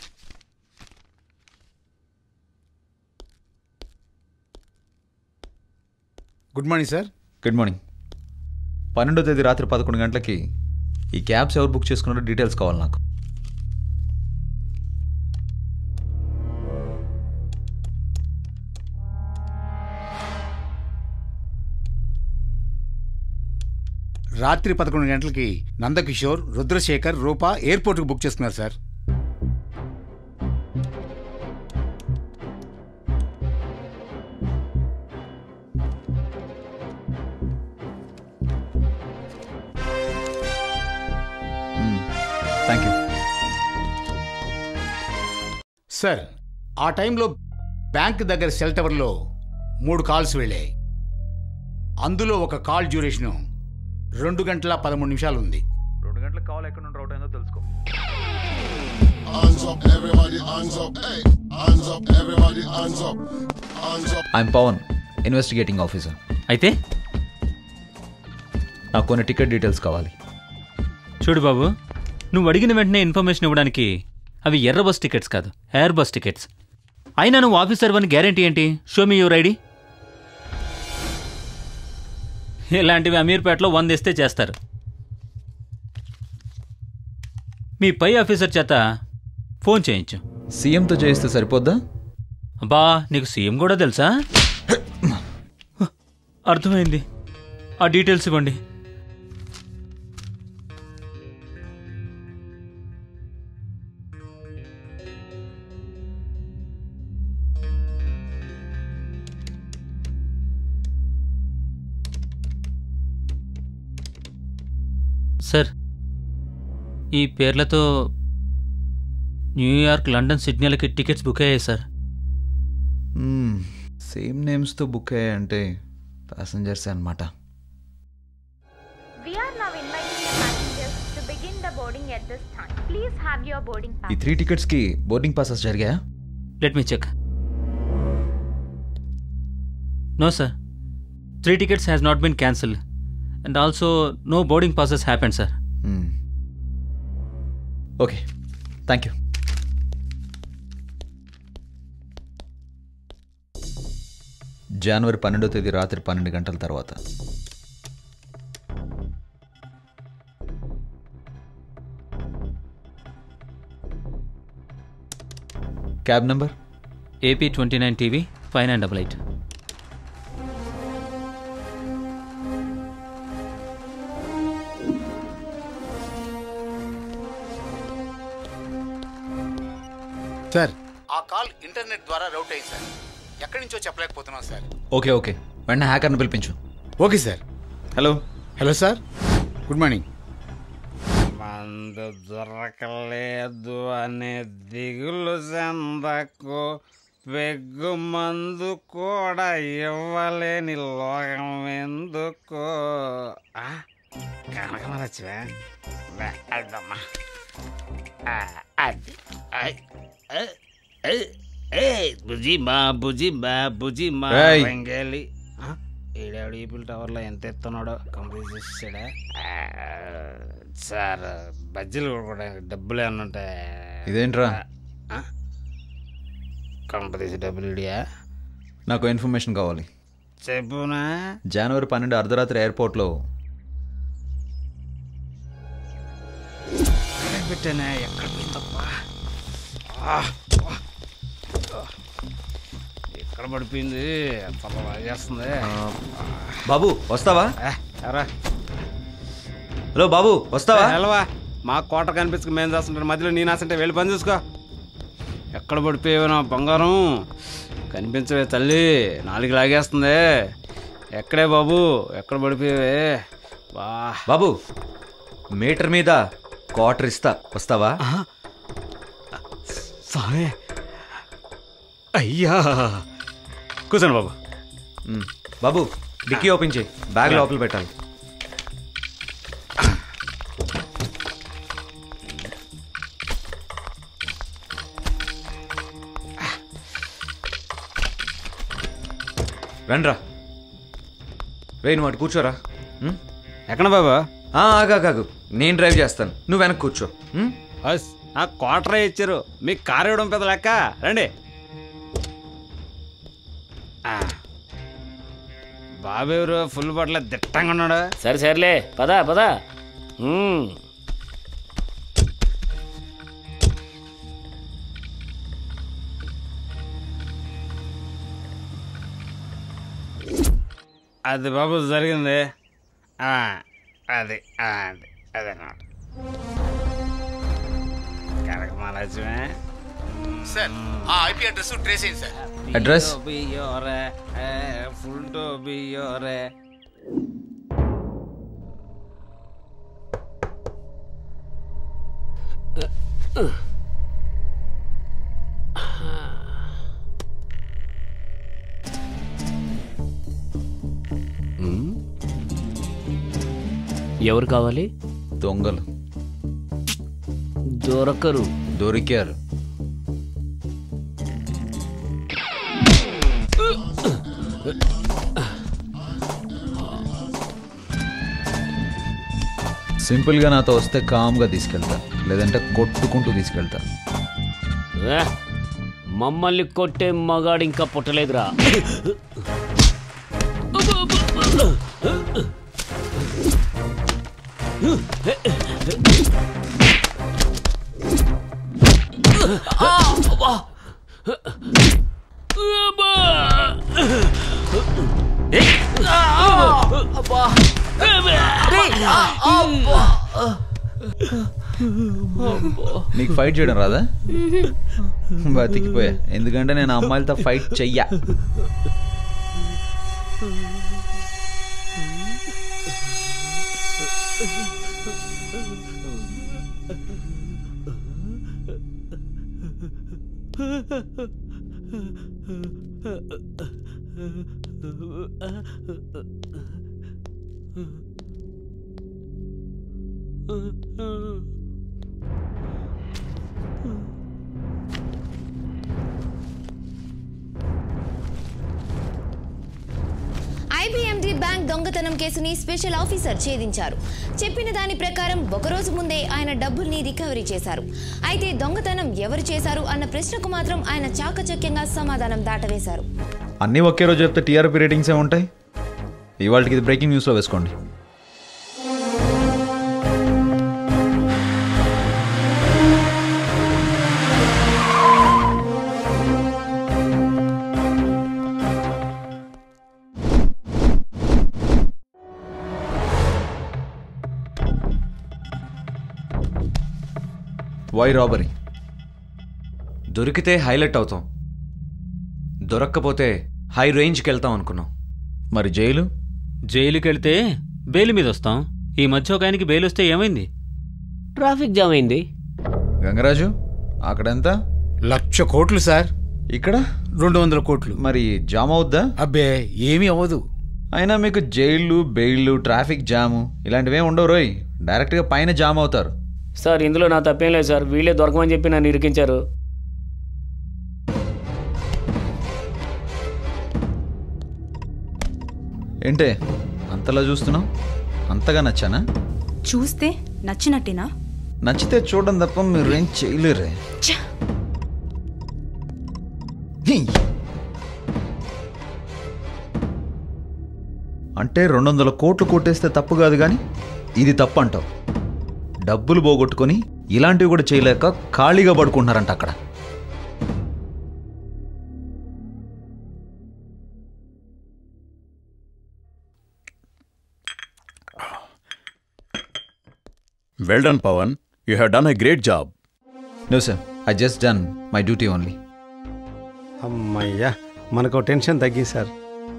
good morning sir good morning పన్నెండో తేదీ రాత్రి పదకొండు గంటలకి ఈ క్యాబ్స్ ఎవరు బుక్ చేసుకున్నారో డీటెయిల్స్ కావాలి నాకు రాత్రి పదకొండు గంటలకి నందకిషోర్ రుద్రశేఖర్ రూపా ఎయిర్పోర్ట్కి బుక్ చేసుకున్నారు సార్ థ్యాంక్ యూ సార్ ఆ టైంలో బ్యాంక్ దగ్గర సెల్ టవర్లో మూడు కాల్స్ వెళ్ళాయి అందులో ఒక కాల్ డ్యూరేషను రెండు గంటల పదమూడు నిమిషాలు ఉంది రెండు గంటల కాల్ ఎక్కడ నుండి అవుట్ అయిందో తెలుసుకో Hands up, everybody, hands up. Hey, hands up, everybody, hands up. Hands up. I'm Pavan investigating officer అయితే నాకు కొన్ని టికెట్ డీటెయిల్స్ కావాలి చూడు బాబు నువ్వు అడిగిన వెంటనే ఇన్ఫర్మేషన్ ఇవ్వడానికి అవి ఎర్ర బస్ టికెట్స్ కాదు ఎయిర్ బస్ టికెట్స్ అయినా నువ్వు ఆఫీసర్ అని గ్యారంటీ ఏంటి షో మీ యువర్ ఐడి ఇలాంటివి అమీర్పేటలో వందేస్తే చేస్తారు మీ పై ఆఫీసర్ చేత ఫోన్ చేయించు సీఎంతో చేయిస్తే సరిపోద్దా అబ్బా నీకు సీఎం కూడా తెలుసా అర్థమైంది ఆ డీటెయిల్స్ ఇవ్వండి సార్ ఈ పేర్లతో న్యూయార్క్ లండన్ సిడ్నీలకి టికెట్స్ బుక్ అయ్యాయి సార్ సేమ్ నేమ్స్తో బుక్ అయ్యాయంటే ప్యాసింజర్సే అనమాట We are now inviting the passengers to begin the boarding at this time. Please have your boarding pass. ఈ త్రీ టికెట్స్కి బోర్డింగ్ పాసెస్ జరిగాయా let me check no sir three tickets has not been cancel and also no boarding passes happen sir okay thank you జనవరి పన్నెండో తేదీ రాత్రి పన్నెండు గంటల తర్వాత cab number AP twenty nine TV five nine double eight sir ఆ call internet ద్వారా route అయింది సార్ ఎక్కడి నుంచో చెప్పలేకపోతున్నాం సార్ ఓకే ఓకే వెంటనే హ్యాకర్ని పిలిపించు okay sir hello hello sir good morning మందు దొరకలేదు అనే దిగులు చెందకు పెగ్గు మందు కూడా ఇవ్వలేని లోకం ఎందుకు ఆ, కనకమరచివే లే, అడ్డమ్మా ఆ, అది ఐ, ఐ, ఐ, ఐ, బుజ్జి బా బుజ్జి బా బుజ్జి మా ఏయ్. వెంగేలి ఆ, ఈడేవాడు ఈపుల్ టవర్లో ఎంత ఎత్తున్నాడో కంప్లీట్ చేసాడా సార్ బజ్జీలు కొనుక్కోవడానికి డబ్బులు ఏమన్నా ఉంటాయి ఇదేంట్రా కంపెనీస్ డబ్బులు ఇడియా నాకు ఇన్ఫర్మేషన్ కావాలి చెప్పునా జనవరి పన్నెండు అర్ధరాత్రి ఎయిర్పోర్ట్లో ఎక్కడ పెట్టానే ఎక్కడ పోయిందప్పా ఆ, ఆ, ఆ. ఎక్కడ పడిపోయింది తల లాగేస్తుంది బాబు వస్తావా ఎవరా హలో బాబు వస్తావా హలోవా మా కోట కనిపించుకు మేము చేస్తుంటారు మధ్యలో నీ నాసంటే వెళ్ళి పని చూసుకో ఎక్కడ పడిపోయావు నా బంగారం కనిపించవే తల్లి నాలుగు లాగేస్తుంది ఎక్కడే బాబు ఎక్కడ పడిపోయావే బా బాబు మీటర్ మీద క్వార్టర్ ఇస్తా వస్తావా సారీ అయ్యా కూర్చోండి బాబు మ్, బాబు డిక్కీ ఓపెన్ చేయి బ్యాగ్ లోపల పెట్టాలి రండ్రా రే నువ్వు అటు కూర్చోరా మ్? ఎక్కడ బాబు ఆ, ఆగు ఆగు, ఆగు నేను డ్రైవ్ చేస్తాను నువ్వు వెనక్కి కూర్చో మ్? అస్ ఆ క్వార్టరే ఇచ్చారు మీకు కారు ఇవ్వడం పెద్ద లెక్క రండి ఆ. బాబెవరు ఫుల్ బట్టల దిట్టంగా ఉన్నాడు సరే సర్లే పదా పదా మ్మ్. అది బాబు జరిగింది ఆ, అది ఆ, అది అదన్నమాట కనక మహాలక్ష్మి సార్ ఆ ఐపీ అడ్రస్ ట్రేస్ అయింది సార్ అడ్రస్ బియ్యోరే ఫుల్ టు బియ్యోరే మ్మ్. ఎవరు కావాలి దొంగలు దొరకరు దొరికారు సింపుల్గా నాతో వస్తే కామ్గా తీసుకెళ్తా లేదంటే కొట్టుకుంటూ తీసుకెళ్తా ఏ, మమ్మల్ని కొట్టే మగాడు ఇంకా పుట్టలేదురా నీకు ఫైట్ చేయడం రాదా బతికిపోయా ఎందుకంటే నేను అమ్మాయిలతో ఫైట్ చెయ్యా ఐబీఎండి బ్యాంక్ దొంగతనం కేసుని స్పెషల్ ఆఫీసర్ ఛేదించారు చెప్పిన దాని ప్రకారం ఒకరోజు ముందే ఆయన డబ్బుల్ని రికవరీ చేశారు అయితే దొంగతనం ఎవరు చేశారు అన్న ప్రశ్నకు మాత్రం ఆయన చాకచక్యంగా సమాధానం దాటవేశారు అన్నీ ఒకే రోజు చెప్తే టీఆర్పీ రేటింగ్స్ ఏ ఉంటాయి ఇవాళకి ఇది బ్రేకింగ్ న్యూస్లో వేసుకోండి వై రాబరీ దొరికితే హైలైట్ అవుతాం దొరక్కపోతే హై రేంజ్కి వెళ్తాం అనుకున్నాం మరి జైలు జైలుకి వెళ్తే బెయిల్ మీద వస్తాం ఈ మధ్య ఒక ఆయనకి బెయిల్ వస్తే ఏమైంది ట్రాఫిక్ జామ్ అయింది గంగరాజు అక్కడెంత లక్ష కోట్లు సార్ ఇక్కడ రెండు వందల కోట్లు మరి జామ్ అవుద్దా అబ్బే ఏమీ అవ్వదు అయినా మీకు జైళ్ళు బెయిళ్ళు ట్రాఫిక్ జాము ఇలాంటివే ఉండవు రోయ్ డైరెక్ట్గా పైన జామ్ అవుతారు సార్ ఇందులో నా తప్పేం లేదు సార్ వీళ్ళే దొరకమని చెప్పి నన్ను ఇరికించారు ఏంటే అంతలా చూస్తున్నావు అంతగా నచ్చానా చూస్తే నచ్చినట్టేనా నచ్చితే చూడడం తప్ప మీరు ఏం చేయలేరే హీ. అంటే రెండు వందల కోట్లు కొట్టేస్తే తప్పు కాదు కానీ ఇది తప్పు అంటావు డబ్బులు పోగొట్టుకొని ఇలాంటివి కూడా చేయలేక ఖాళీగా పడుకుంటున్నారంట అక్కడ well done Pavan you have done a great job no sir I just done my duty only అమ్మయ్యా మనకు టెన్షన్ తగ్గింది సార్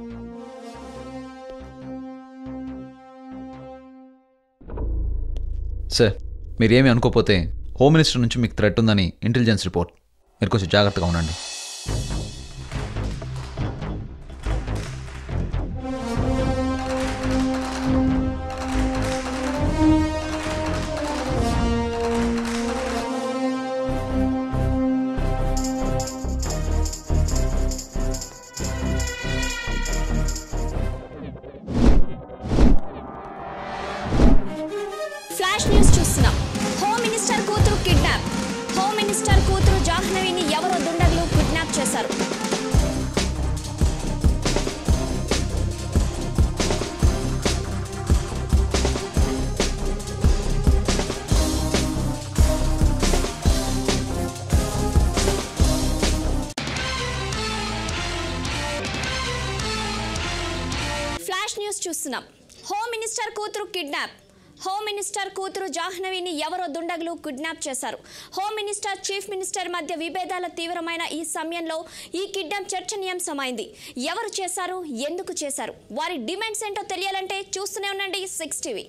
సార్ మీరేమీ అనుకోకపోతే హోమ్ మినిస్టర్ నుంచి మీకు థ్రెట్ ఉందని ఇంటెలిజెన్స్ రిపోర్ట్ మీరు కొంచెం జాగ్రత్తగా ఉండండి ఫ్లాష్ న్యూస్ చూస్తున్నాం హోమ్ మినిస్టర్ కూతురు కిడ్నాప్ హోమ్ మినిస్టర్ కూతురు జాహ్నవిని ఎవరో దుండగులు కిడ్నాప్ చేశారు ఫ్లాష్ న్యూస్ చూస్తున్నాం హోమ్ మినిస్టర్ కూతురు కిడ్నాప్ హోమ్ మినిస్టర్ కూతురు జాహ్నవిని ఎవరో దుండగులు కిడ్నాప్ చేశారు హోమ్ మినిస్టర్ చీఫ్ మినిస్టర్ మధ్య విభేదాల తీవ్రమైన ఈ సమయంలో ఈ కిడ్నాప్ చర్చనీయాంశమైంది ఎవరు చేశారు ఎందుకు చేశారు వారి డిమాండ్స్ ఏంటో తెలియాలంటే చూస్తూనే ఉండండి సిక్స్ టీవీ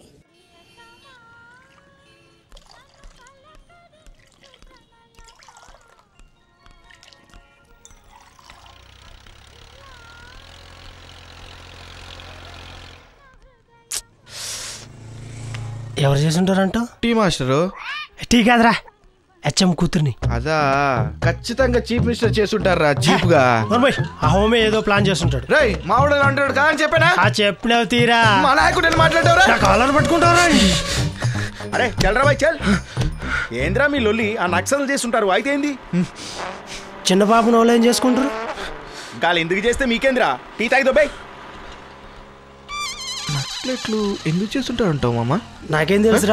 ఎవరు చేస్తుంటారంట టీ మాస్టరు టీ కాదురా హెచ్ఎం కూతుర్ని అదా ఖచ్చితంగా చీఫ్ మినిస్టర్ చేస్తుంటారా చీఫ్ గా నోర్మోయ్, ఆ హోమే ఏదో ప్లాన్ చేస్తుంటాడు రేయ్ మావిడ అంటాడు కాదని చెప్పానా ఆ చెప్పినావు తీరా మా నాయకుడు నేను మాట్లాడేవరా నా కాలర్ పట్టుకుంటారా అరే చల్రా బాయ్ చల్ ఏంద్రా మీ లొల్లి ఆ నక్సలు చేస్తుంటారు అయితే ఏంది చిన్న బాబుని వాళ్ళు ఏం చేసుకుంటారు గాలి ఎందుకు చేస్తే మీకేంద్రా టీ తాగిదో బై నక్సలెట్లు ఎందుకు చేస్తుంటారు అంటావు మామ నాకేం తెలుసురా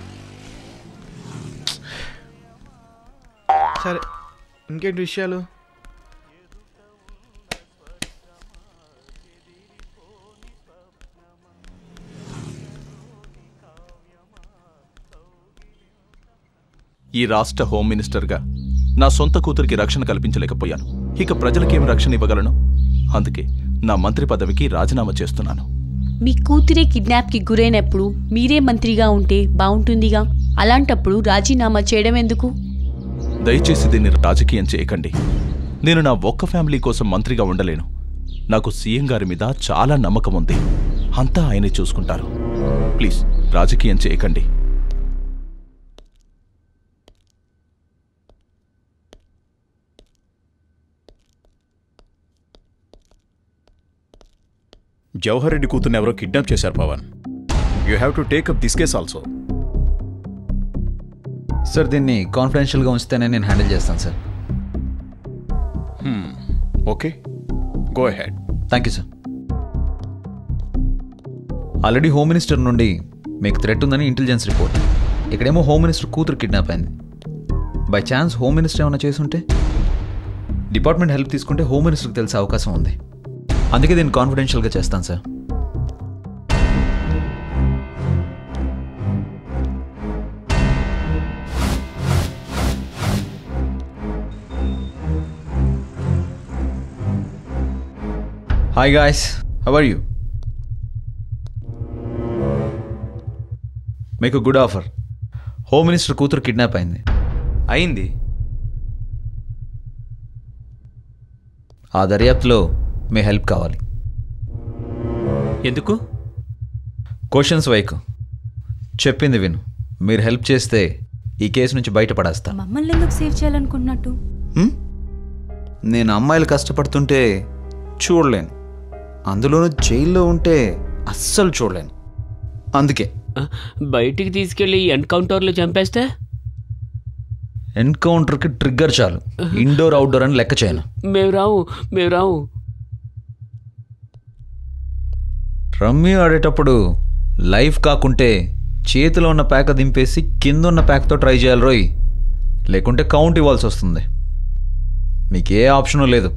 సరే ఇంకేంటి విషయాలు ఈ రాష్ట్ర హోమ్ మినిస్టర్గా నా సొంత కూతురికి రక్షణ కల్పించలేకపోయాను ఇక ప్రజలకేం రక్షణ ఇవ్వగలను అందుకే నా మంత్రి పదవికి రాజీనామా చేస్తున్నాను మీ కూతురే కిడ్నాప్కి గురైనప్పుడు మీరే మంత్రిగా ఉంటే బాగుంటుందిగా అలాంటప్పుడు రాజీనామా చేయడం ఎందుకు దయచేసి దీన్ని రాజకీయం చేయకండి నేను నా ఒక్క ఫ్యామిలీ కోసం మంత్రిగా ఉండలేను నాకు సీఎం గారి మీద చాలా నమ్మకం ఉంది అంతా ఆయనే చూసుకుంటారు ప్లీజ్ రాజకీయం చేయకండి జవహర్ రెడ్డి కూతుర్ని ఎవరో కిడ్నాప్ చేశారు Pavan you have to take up this case also sir దీన్ని కాన్ఫిడెన్షియల్గా ఉంచితేనే నేను హ్యాండిల్ చేస్తాను sir okay go ahead thank you sir already home minister నుండి మీకు థ్రెట్ ఉందని ఇంటెలిజెన్స్ రిపోర్ట్ ఇక్కడేమో హోమ్ మినిస్టర్ కూతురు కిడ్నాప్ అయింది బై ఛాన్స్ హోమ్ మినిస్టర్ ఏమైనా చేసుంటే డిపార్ట్మెంట్ హెల్ప్ తీసుకుంటే హోమ్ మినిస్టర్కి తెలిసే అవకాశం ఉంది అందుకే దీన్ని కాన్ఫిడెన్షియల్గా చేస్తాను sir hi guys how are you మీకు గుడ్ ఆఫర్ హోమ్ మినిస్టర్ కూతురు కిడ్నాప్ అయింది అయింది ఆ దర్యాప్తులో మీ హెల్ప్ కావాలి ఎందుకు క్వశ్చన్స్ వైకు చెప్పింది విను మీరు హెల్ప్ చేస్తే ఈ కేసు నుంచి బయటపడేస్తా మమ్మల్ని ఎందుకు సేవ్ చేయాలనుకుంటున్నట్టు నేను అమ్మాయిలు కష్టపడుతుంటే చూడలేను అందులోనూ జైల్లో ఉంటే అస్సలు చూడలేను అందుకే బయటికి తీసుకెళ్లి ఎన్కౌంటర్లో చంపేస్తే ఎన్కౌంటర్కి ట్రిగ్గర్ చాలు ఇండోర్ అవుట్డోర్ అని లెక్క చేయను మేము రావు మేము రావు రమ్మీ ఆడేటప్పుడు లైఫ్ కాకుంటే చేతిలో ఉన్న ప్యాక్ దింపేసి కింద ఉన్న ప్యాక్తో ట్రై చేయాలి రోయ్ లేకుంటే కౌంట్ ఇవ్వాల్సి వస్తుంది మీకు ఏ ఆప్షను లేదు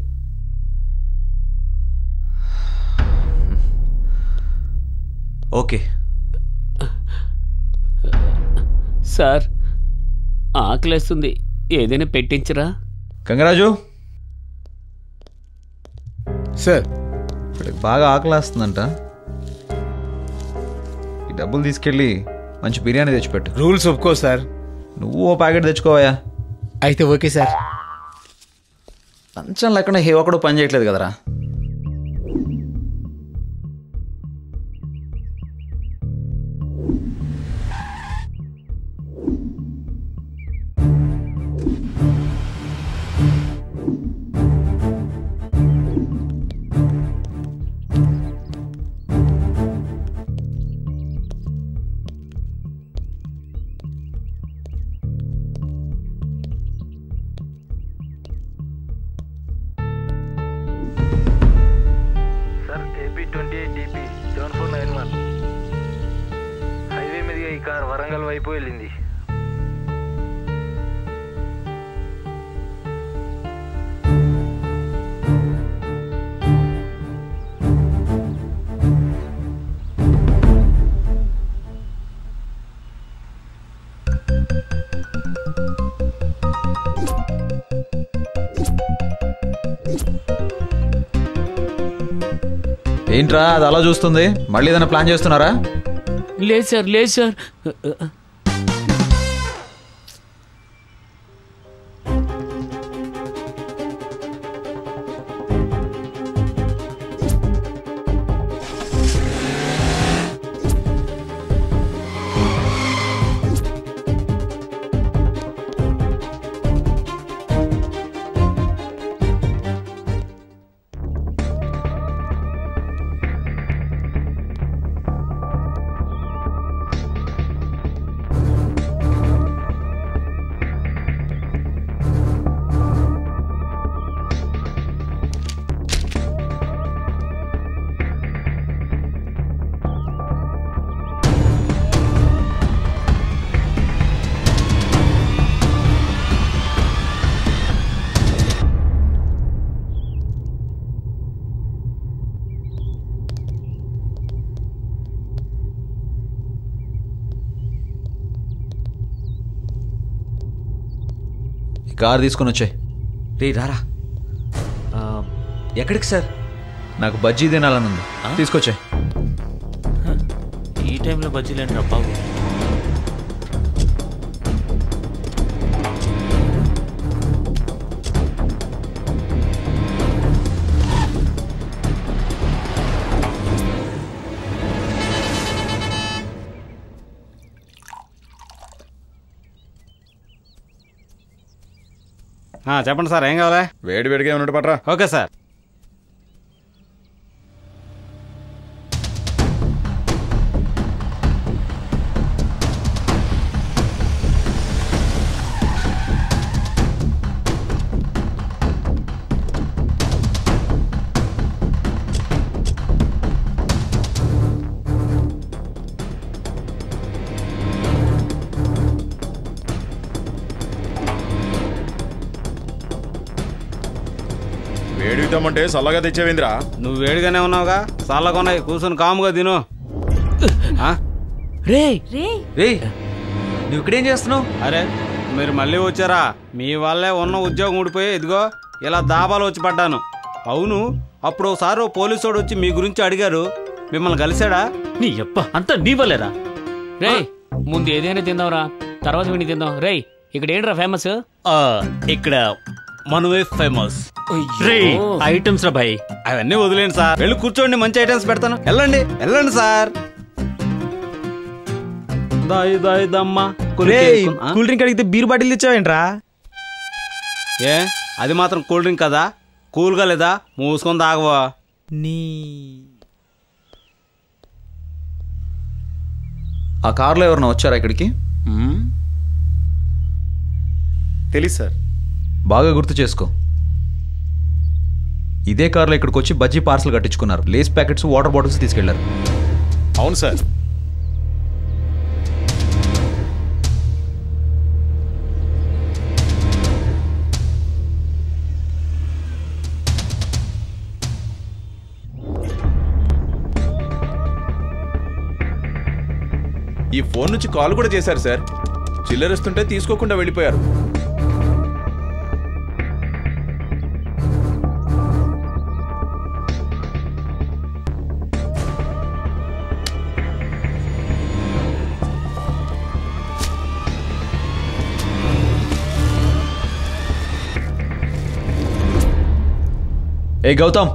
ఓకే సార్ ఆకలేస్తుంది ఏదైనా పెట్టించరా గంగరాజు సార్ ఇప్పటికి బాగా ఆకలేస్తుందంట ఈ డబ్బులు తీసుకెళ్ళి మంచి బిర్యానీ తెచ్చిపెట్టు రూల్స్ ఒప్పుకో సార్ నువ్వు ఓ ప్యాకెట్ తెచ్చుకోవయా అయితే ఓకే సార్ లంచం లేకుండా హే ఒకడు పని చేయట్లేదు కదరా sir AP twenty eight DP seven four nine one highway మీదుగా ఈ కార్ వరంగల్ వైపు వెళ్ళింది ఏంట్రా అది అలా చూస్తుంది మళ్ళీ ఏదైనా ప్లాన్ చేస్తున్నారా లేదు సార్ లేదు సార్ ఈ కార్ తీసుకొని వచ్చాయి రే రారా ఆ, ఎక్కడికి సార్ నాకు బజ్జీ తినాలనుంది తీసుకొచ్చాయి ఈ టైంలో బజ్జీలేంటి రా బాబు ఆ, చెప్పండి సార్ ఏం కావాలి వేడి వేడిగా ఉన్నట్టు పట్రా ఓకే సార్ వేడి తెమ్మంటే చల్లగా తెచ్చేవేంద్రా నువ్వు వేడిగానే ఉన్నావుగా చల్లగా ఉన్నాయి కూర్చొని కాముగా తిను ఆ? రే రే రే నువ్వు ఇక్కడేం చేస్తున్నావు అరే మీరు మళ్ళీ వచ్చారా మీ వల్లే ఉన్న ఉద్యోగం ఊడిపోయి ఇదిగో ఇలా దాబాలు వచ్చి పడ్డాను అవును అప్పుడు ఒకసారి ఓ పోలీసు వాడు వచ్చి మీ గురించి అడిగారు మిమ్మల్ని కలిశాడా నీ యప్ప అంతా నీ వల్లేరా రే ముందు ఏదైనా తిందాంరా తర్వాత విని తిందాం రే ఇక్కడ ఏంట్రా ఫేమస్ ఇక్కడ మనమే ఫేమస్ రే ఐటమ్స్ రా భాయ్ అవన్నీ వదిలేండి సార్ వెళ్ళి కూర్చోండి మంచి ఐటమ్స్ పెడతాను వెళ్ళండి వెళ్ళండి సార్ దాయి దాయి దమ్మా కూల్ డ్రింక్ అడిగితే బీర్ బాటిల్ తెచ్చావేంట్రా ఏ అది మాత్రం కూల్ డ్రింక్ కదా కూల్గా లేదా మూసుకొని తాగవా నీ ఆ కార్లో ఎవరైనా వచ్చారా ఇక్కడికి తెలీదు సార్ బాగా గుర్తు చేసుకో ఇదే కార్లో ఇక్కడికి వచ్చి బజ్జీ పార్సల్ కట్టించుకున్నారు లేస్ ప్యాకెట్స్ వాటర్ బాటిల్స్ తీసుకెళ్లారు అవును సార్ ఈ ఫోన్ నుంచి కాల్ కూడా చేశారు సార్ చిల్లరిస్తుంటే తీసుకోకుండా వెళ్ళిపోయారు ఏ గౌతమ్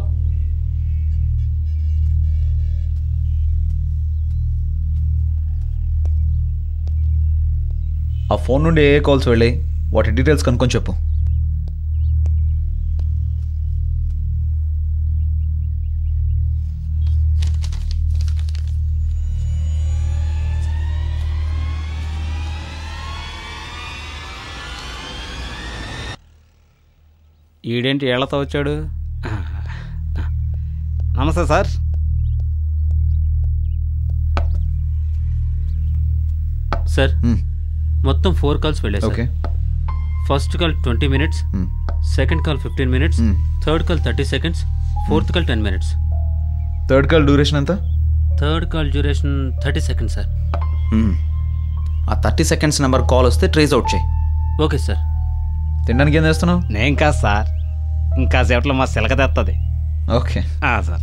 ఆ ఫోన్ నుండి ఏ కాల్స్ వెళ్ళాయి వాటి డీటెయిల్స్ కనుక్కొని చెప్పు ఈడేంటి ఏళ్లతో వచ్చాడు నమస్తే సార్ సార్ మొత్తం ఫోర్ కాల్స్ వెళ్ళాయి sir okay first call twenty minutes second call fifteen minutes third call thirty seconds fourth call ten minutes third call duration ఎంత third call duration thirty seconds sir ఆ thirty seconds number call వస్తే trace out చేయి okay sir తినడానికి ఏం చేస్తున్నావు నేను కాదు sir ఇంకా సేపట్లో మా సిలక తెస్తుంది ఓకే సార్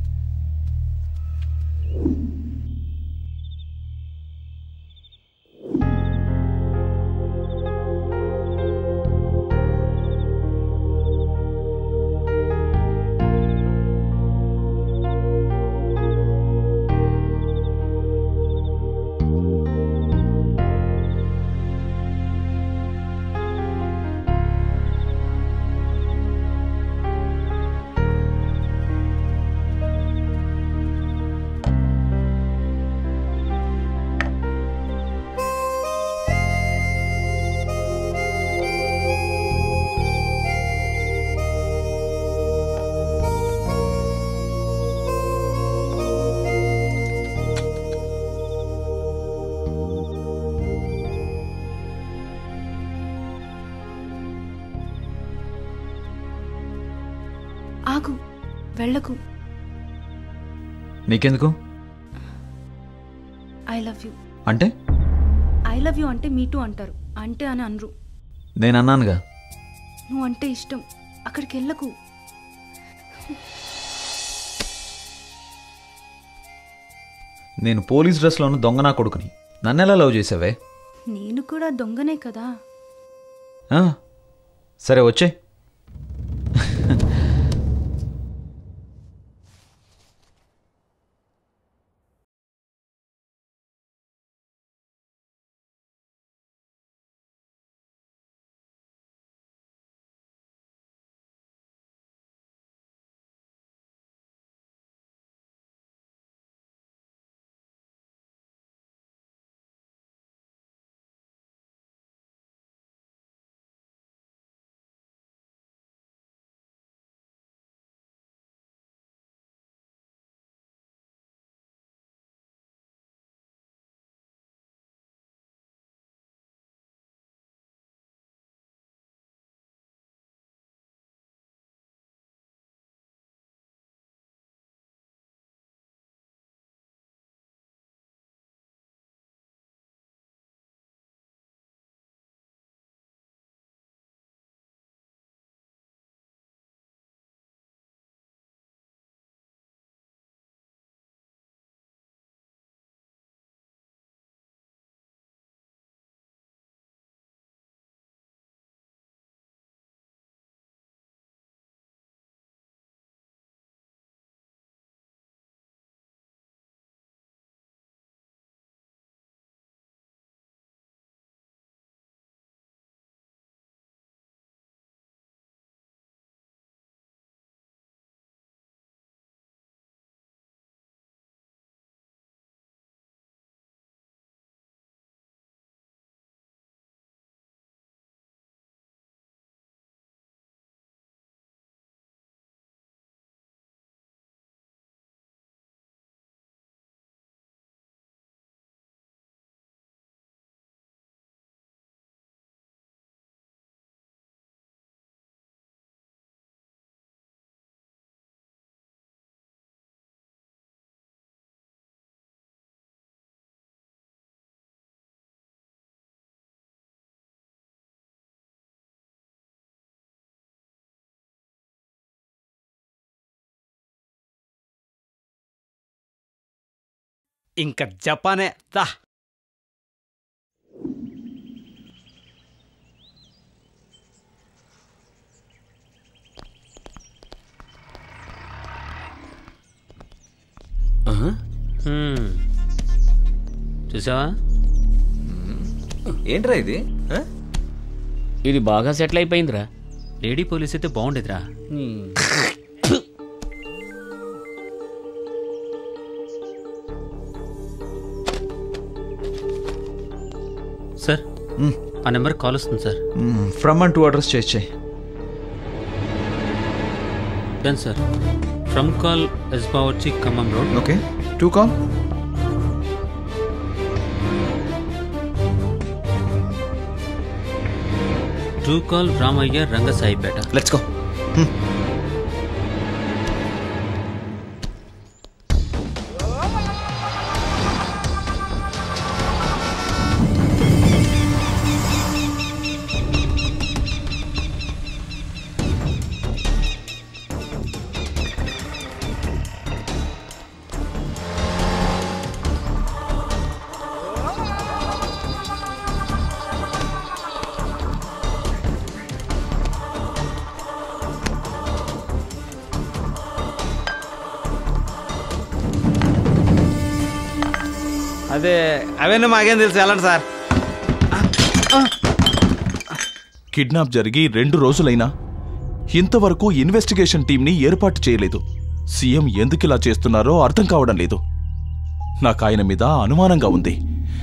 ఆగు వెళ్ళకు నీకెందుకు ఐ లవ్ యూ అంటే ఐ లవ్ యూ అంటే మీ టూ అంటారు అంటే అని అనరు నేను అన్నానుగా నువ్వు అంటే ఇష్టం అక్కడికి వెళ్ళకు నేను పోలీస్ డ్రెస్లోను దొంగ నా కొడుకుని నన్నెలా లవ్ చేసావే నేను కూడా దొంగనే కదా ఆ, సరే వచ్చే ఇంకా జపానే దా హ్మ్. చూసావా ఏంట్రా ఇది ఇది బాగా సెటిల్ అయిపోయిందిరా లేడీ పోలీస్ అయితే బాగుండేదిరా సార్ ఆ నెంబర్ కాల్ వస్తుంది sir from and to address చేసి డన్ సార్ ఫ్రమ్ కాల్ ఎస్బా వచ్చి Khammam road okay to call to call Ramayya Rangasaipeta let's go అదే అవన్నీ మాకేం తెలుసు వెళ్ళండి సార్ కిడ్నాప్ జరిగి రెండు రోజులైనా ఇంతవరకు ఇన్వెస్టిగేషన్ టీంని ఏర్పాటు చేయలేదు సీఎం ఎందుకు ఇలా చేస్తున్నారో అర్థం కావడం లేదు నాకు ఆయన మీద అనుమానంగా ఉంది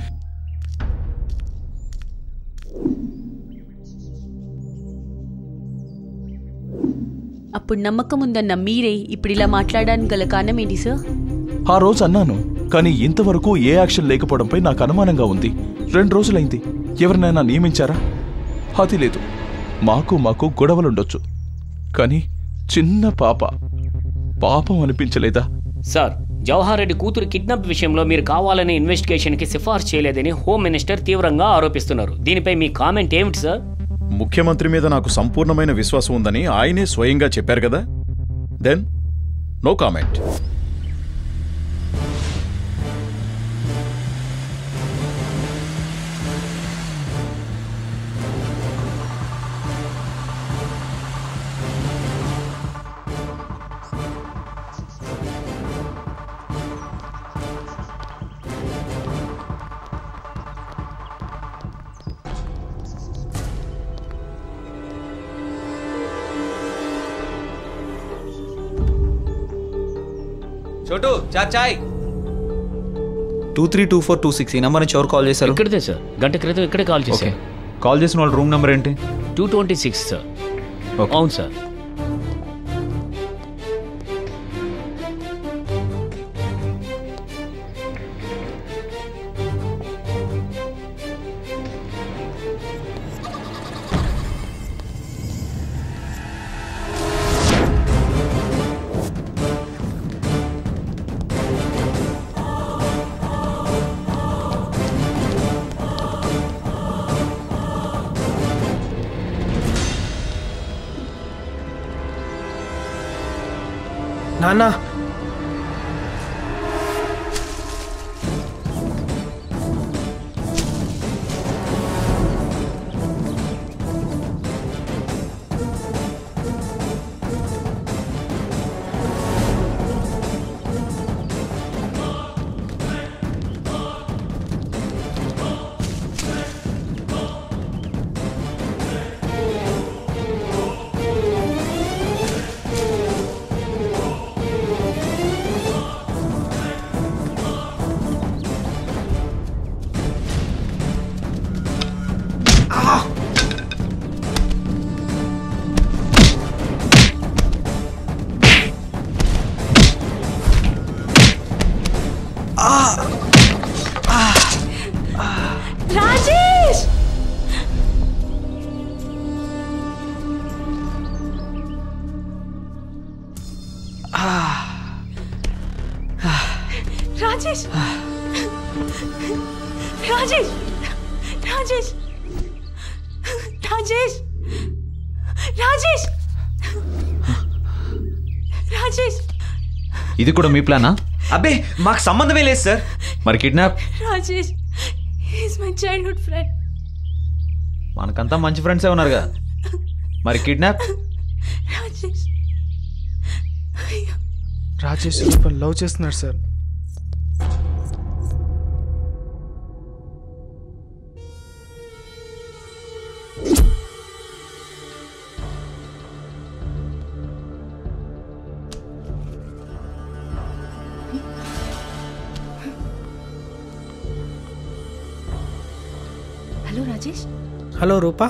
అప్పుడు నమ్మకం ఉందన్న మీరే ఇప్పుడు ఇలా మాట్లాడడానికి గల కారణం ఏంటి సార్ ఆ రోజు అన్నాను కానీ ఇంతవరకు ఏ యాక్షన్ లేకపోవడంపై నాకు అనుమానంగా ఉంది రెండు రోజులైంది ఎవరినైనా నియమించారా అది లేదు మాకు మాకు గొడవలుండొచ్చు కానీ చిన్న పాప పాపం అనిపించలేదా సార్ జవహర్ రెడ్డి కూతురు కిడ్నాప్ విషయంలో మీరు కావాలనే ఇన్వెస్టిగేషన్కి సిఫార్సు చేయలేదని హోమ్ మినిస్టర్ తీవ్రంగా ఆరోపిస్తున్నారు దీనిపై మీ కామెంట్ ఏమిటి సార్ ముఖ్యమంత్రి మీద నాకు సంపూర్ణమైన విశ్వాసం ఉందని ఆయనే స్వయంగా చెప్పారు కదా దెన్ నో కామెంట్ చోటు చా చాయ్ two three two four two six ఈ నెంబర్ నుంచి ఎవరు కాల్ చేశారు ఇక్కడిదే సార్ గంట క్రితం ఇక్కడే కాల్ ఓకే చేశారు కాల్ చేసిన వాళ్ళ రూమ్ నెంబర్ ఏంటి టూ ట్వంటీ సిక్స్ సార్ అవును సార్ నాన్న రాజేష్ రాజేష్ రాజేష్ రాజేష్ రాజేష్ రాజేష్ రాజేష్ ఇది కూడా మీ ప్లానా అబ్బే మాకు సంబంధమే లేదు సార్ మరి kidnap Rajesh is my childhood friend మనకంతా మంచి ఫ్రెండ్సే ఉన్నారుగా మరి కిడ్నాప్ రాజేష్ రాజేష్ రూపల్ లవ్ చేస్తున్నాడు sir hello Rajesh hello Rupa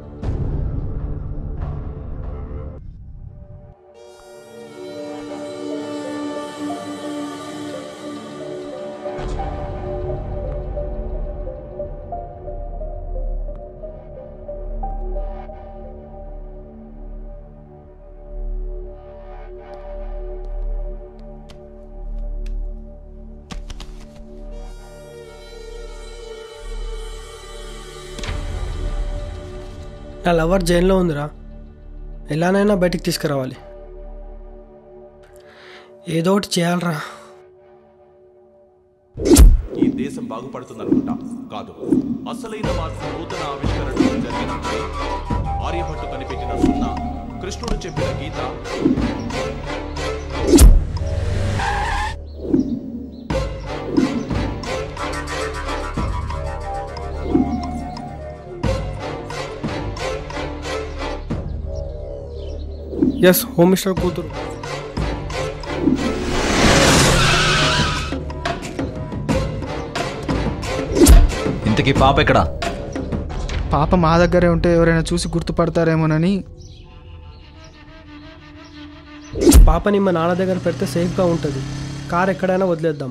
నా లవర్ జైల్లో ఉందిరా ఎలానైనా బయటికి తీసుకురావాలి ఏదో ఒకటి చేయాలరా ఈ దేశం బాగుపడుతుందనుకుంటా కాదు అసలైన మార్పు నూతన ఆవిష్కరణలు జరిగినప్పుడే ఆర్యభట్టు కనిపెట్టిన సున్నా కృష్ణుడు చెప్పిన గీత ఎస్ హోమ్ మినిస్టర్ కూతురు ఇంతకీ పాప ఎక్కడా పాప మా దగ్గరే ఉంటే ఎవరైనా చూసి గుర్తుపడతారేమోనని పాపని మా నాన్న దగ్గర పెడితే సేఫ్గా ఉంటుంది కార్ ఎక్కడైనా వదిలేద్దాం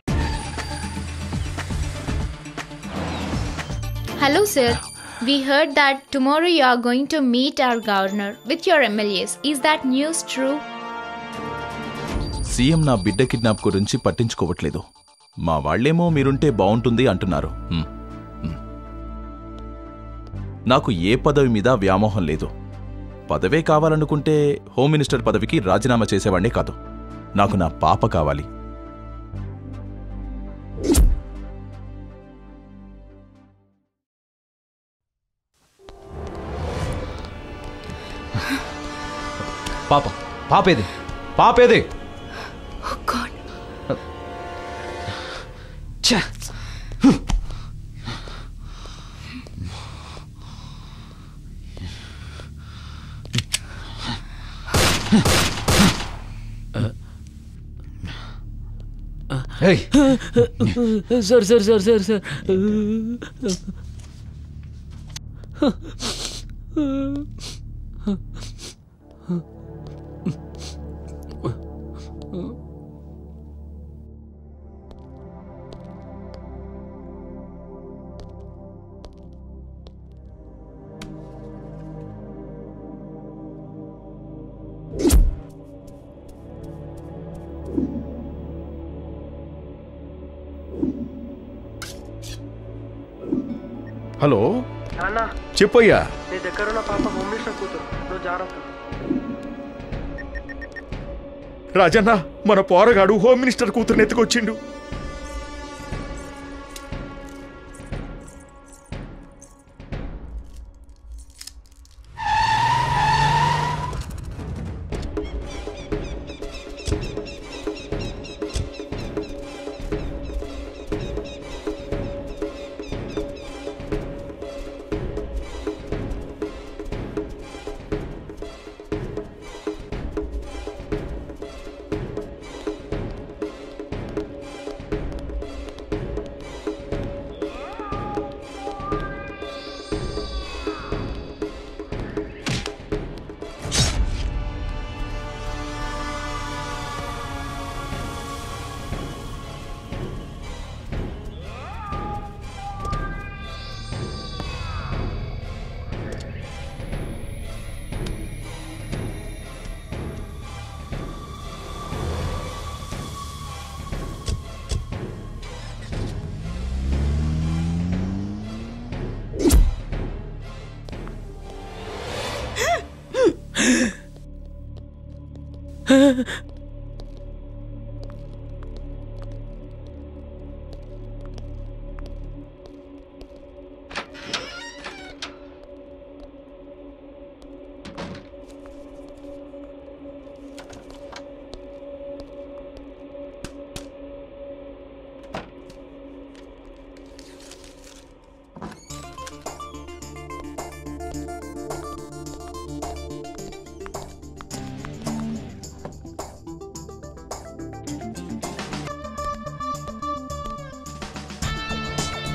Hello, sir. We heard that tomorrow you are going to meet our governor with your MLAs. Is that news true? CM నా బిడ్డ కిడ్నాప్ గురించి పట్టించుకోవట్లేదు మా వాళ్ళేమో మీరుంటే బాగుంటుంది అంటున్నారు హ్మ్. హ్మ్. నాకు ఏ పదవి మీద వ్యామోహం లేదు పదవే కావాలనుకుంటే హోమ్ మినిస్టర్ పదవికి రాజీనామా చేసేవాణ్ణే కాదు నాకు నా పాప కావాలి పాప పాపేది పాపేది ఛ! ఏయ్! Sir sir sir sir sir hello నాన్న చెప్పయ్యా నీ దగ్గర ఉన్న పాప హోమ్ మినిస్టర్ కూతురు నువ్వు జాగ్రత్త రాజన్న మన పోరగాడు హోమ్ మినిస్టర్ కూతురుని ఎత్తుకొచ్చిండు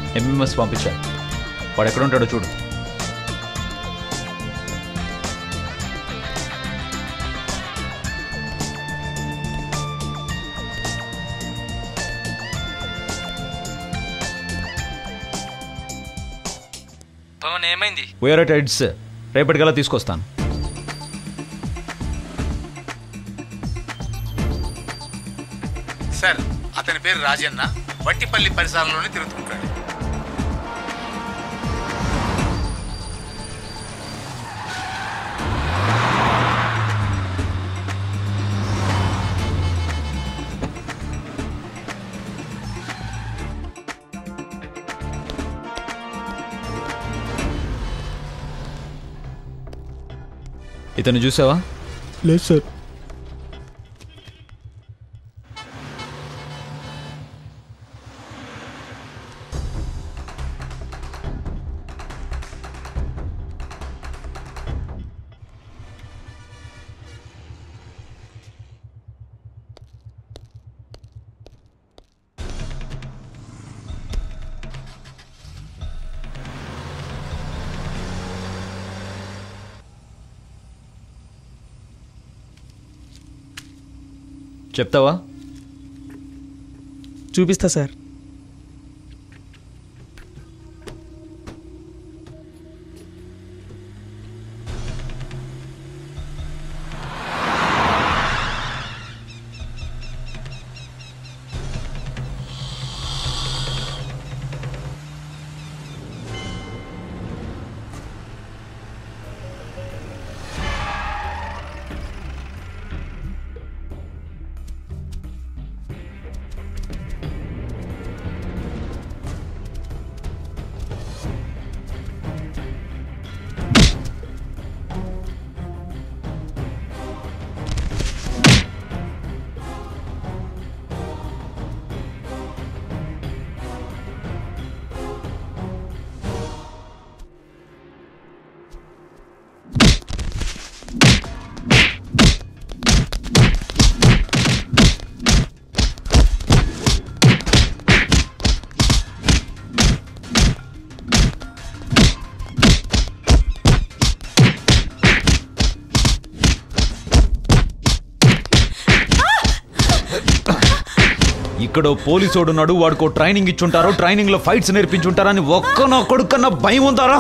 ఎంఎంఎస్ పంపించా వాడు ఎక్కడ ఉంటాడో చూడు పవన్ ఏమైంది వేరే టైడ్స్ రేపటికల్లా తీసుకొస్తాను సార్ అతని పేరు రాజన్న వట్టిపల్లి పరిసరాల్లోనే తిరుగుతుంటాడు ఇతను చూసావా లేదు సార్ చెప్తావా చూపిస్తా సార్ ఇక్కడ పోలీసోడున్నాడు వాడికో ట్రైనింగ్ ఇచ్చుంటారు ట్రైనింగ్ లో ఫైట్స్ నేర్పించుంటారని ఒక్క నా కొడుకన్నా భయం ఉందారా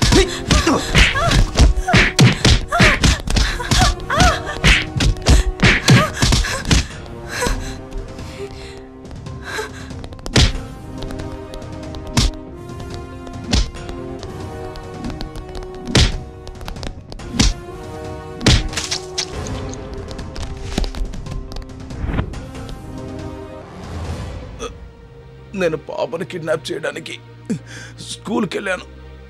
నేను పాపను కిడ్నాప్ చేయడానికి స్కూల్కి వెళ్ళాను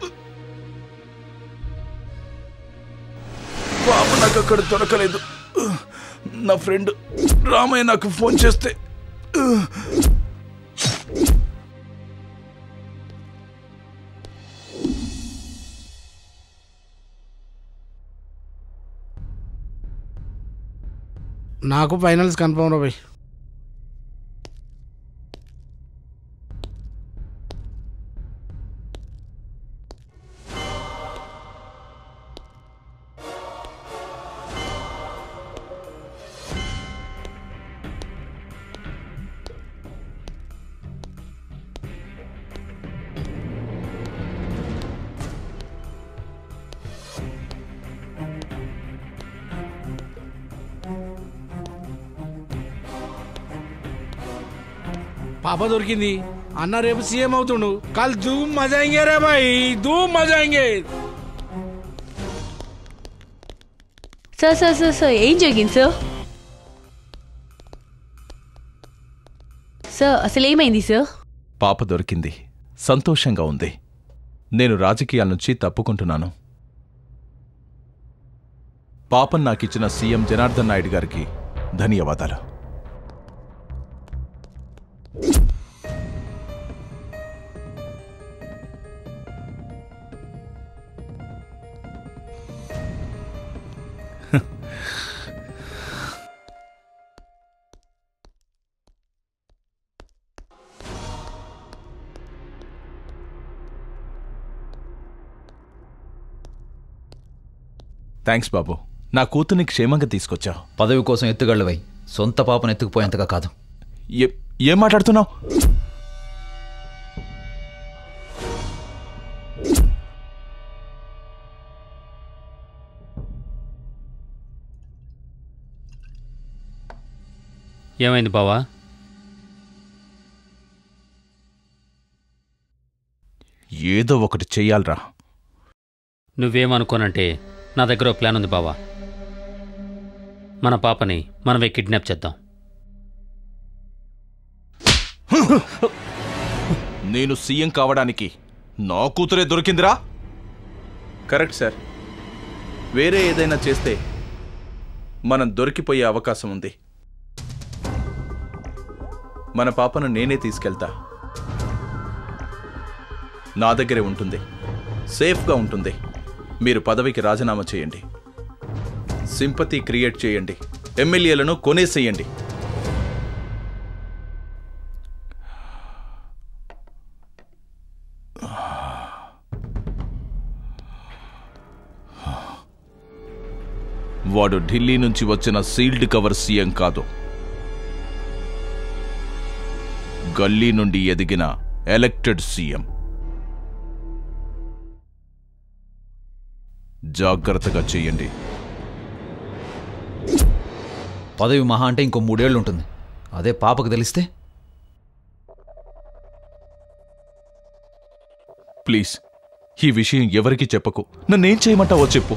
పాప నాకు అక్కడ దొరకలేదు నా ఫ్రెండ్ రామయ్య నాకు ఫోన్ చేస్తే నాకు ఫైనల్స్ కన్ఫర్మ్ రా భయ్ పాప దొరికింది అన్న రేపు సీఎం అవుతుండు కాల్ ధూమ్ మజాయింగే రే భాయ్ ధూమ్ మజాయింగే సార్ సార్ సార్ సార్ ఏం జరిగింది సార్ సార్ అసలు ఏమైంది సార్ పాప దొరికింది సంతోషంగా ఉంది నేను రాజకీయాల నుంచి తప్పుకుంటున్నాను పాపం నాకిచ్చిన సీఎం జనార్దన్ నాయుడు గారికి ధన్యవాదాలు థ్యాంక్స్ బాబు నా కూతుర్ని క్షేమంగా తీసుకొచ్చావు పదవి కోసం ఎత్తుగళ్ళవై సొంత పాపను ఎత్తుకుపోయేంతగా కాదు ఏ- ఏం మాట్లాడుతున్నావు ఏమైంది బావా ఏదో ఒకటి చెయ్యాలరా నువ్వేమనుకోనంటే నా దగ్గర ఓ ప్లాన్ ఉంది బావా మన పాపని మనమే కిడ్నాప్ చేద్దాం నేను సీఎం కావడానికి నా కూతురే దొరికిందిరా కరెక్ట్ సార్ వేరే ఏదైనా చేస్తే మనం దొరికిపోయే అవకాశం ఉంది మన పాపను నేనే తీసుకెళ్తా నా దగ్గరే ఉంటుంది సేఫ్గా ఉంటుంది మీరు పదవికి రాజీనామా చేయండి సింపతి క్రియేట్ చేయండి ఎమ్మెల్యేలను కొనేసేయండి వాడు ఢిల్లీ నుంచి వచ్చిన సీల్డ్ కవర్ సీఎం కాదు గల్లీ నుండి ఎదిగిన ఎలక్టెడ్ సీఎం జాగ్రత్తగా చేయండి పదవి మహా అంటే ఇంకో మూడేళ్ళు ఉంటుంది అదే పాపకు తెలిస్తే ప్లీజ్ ఈ విషయం ఎవరికీ చెప్పకు నన్నేం చేయమంటావో చెప్పు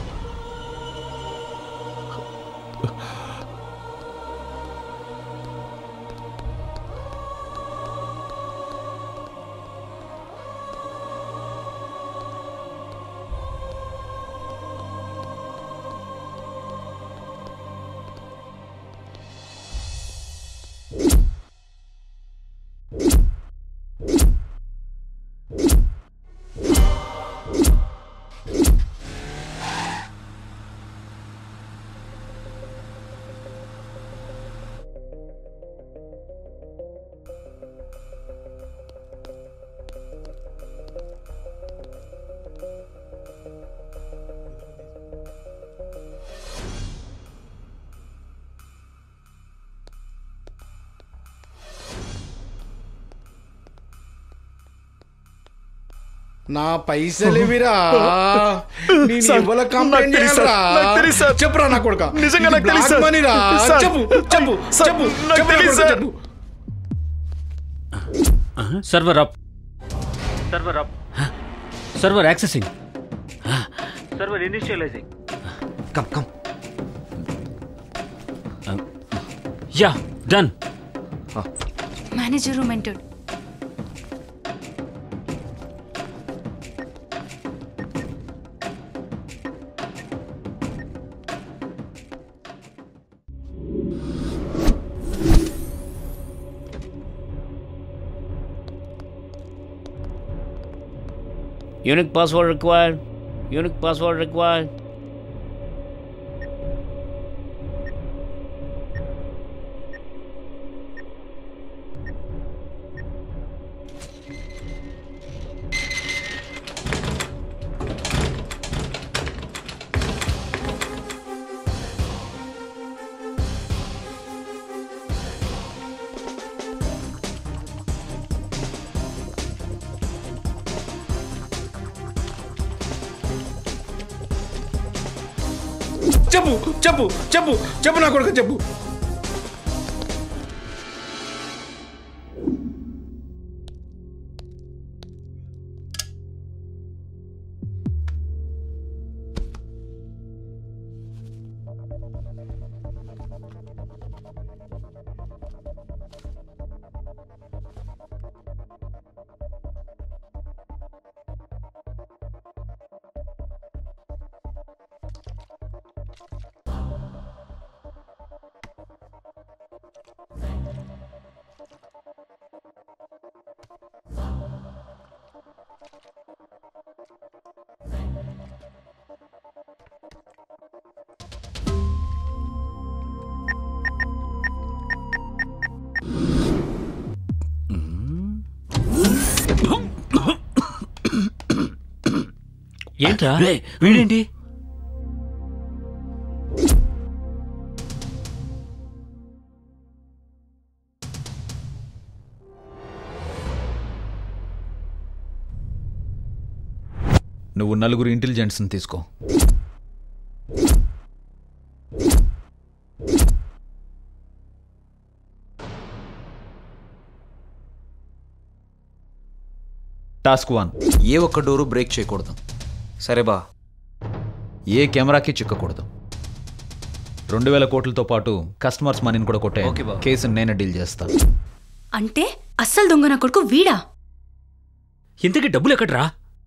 నా పైసలేవిరా నేను సార్, ఇవ్వల నాకు కంప్లైంట్ తెలుసు సార్, చేయాలరా నాకు తెలుసు సార్. చెప్పురా నా కొడుక నిజంగా నాకు తెలుసు సార్. మనీరా సార్, చెప్పు చెప్పు సార్, చెప్పు నాకు చెప్పు నా తెలుసు కొడుకా, సార్. చెప్పు server up server up server accessing server initializing come come yeah done manager room entered Unique password required. Unique password required. చెప్పు చెప్పు చెప్పు చెప్పు నా కొడుక చెప్పు ఏంట్రా వీడేంటి నువ్వు నలుగురు ఇంటెలిజెన్స్ని తీసుకో టాస్క్ వన్ ఏ ఒక్క డోరు బ్రేక్ చేయకూడదు సరే బా ఏ కెమెరాకి చిక్కకూడదు రెండు వేల కోట్లతో పాటు కస్టమర్స్ మనీని కూడా కొట్టే ఓకే బావ. కేసుని నేనే డీల్ చేస్తా అంటే అస్సలు దొంగ నా కొడుకు వీడా ఇంతకీ డబ్బులు ఎక్కడ్రా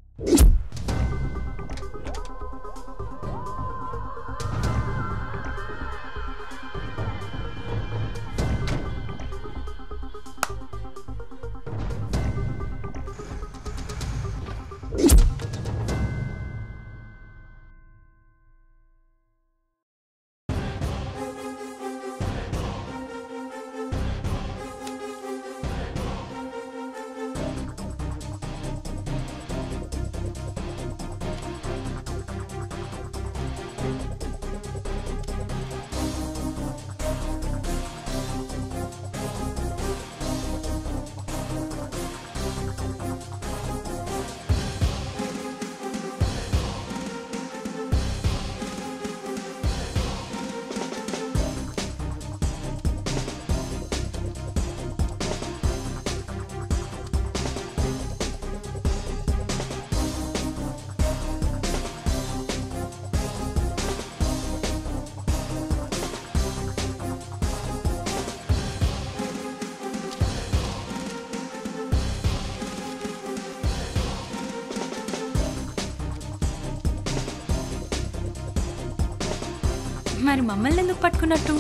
మరి మమ్మల్ని ఎందుకు పట్టుకున్నట్టు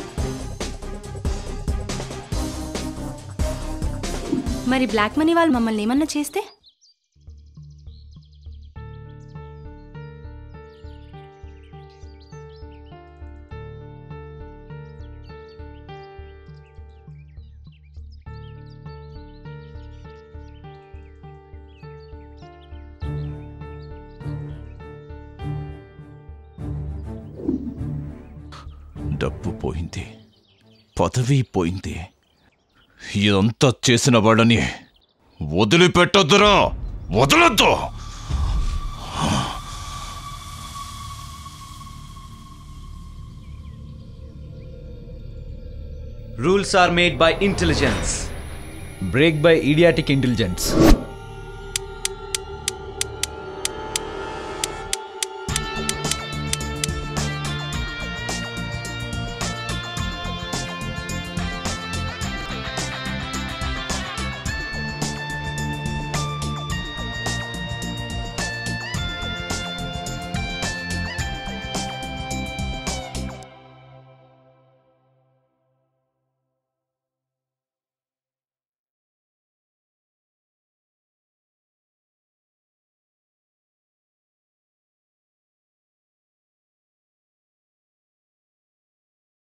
మరి బ్లాక్ మనీ వాళ్ళు మమ్మల్ని ఏమన్నా చేస్తే డబ్బు పోయింది పదవి పోయింది ఇదంతా చేసిన వాళ్ళని వదిలిపెట్టొద్దురా వదలొద్దు rules are made by intelligence break by idiotic intelligence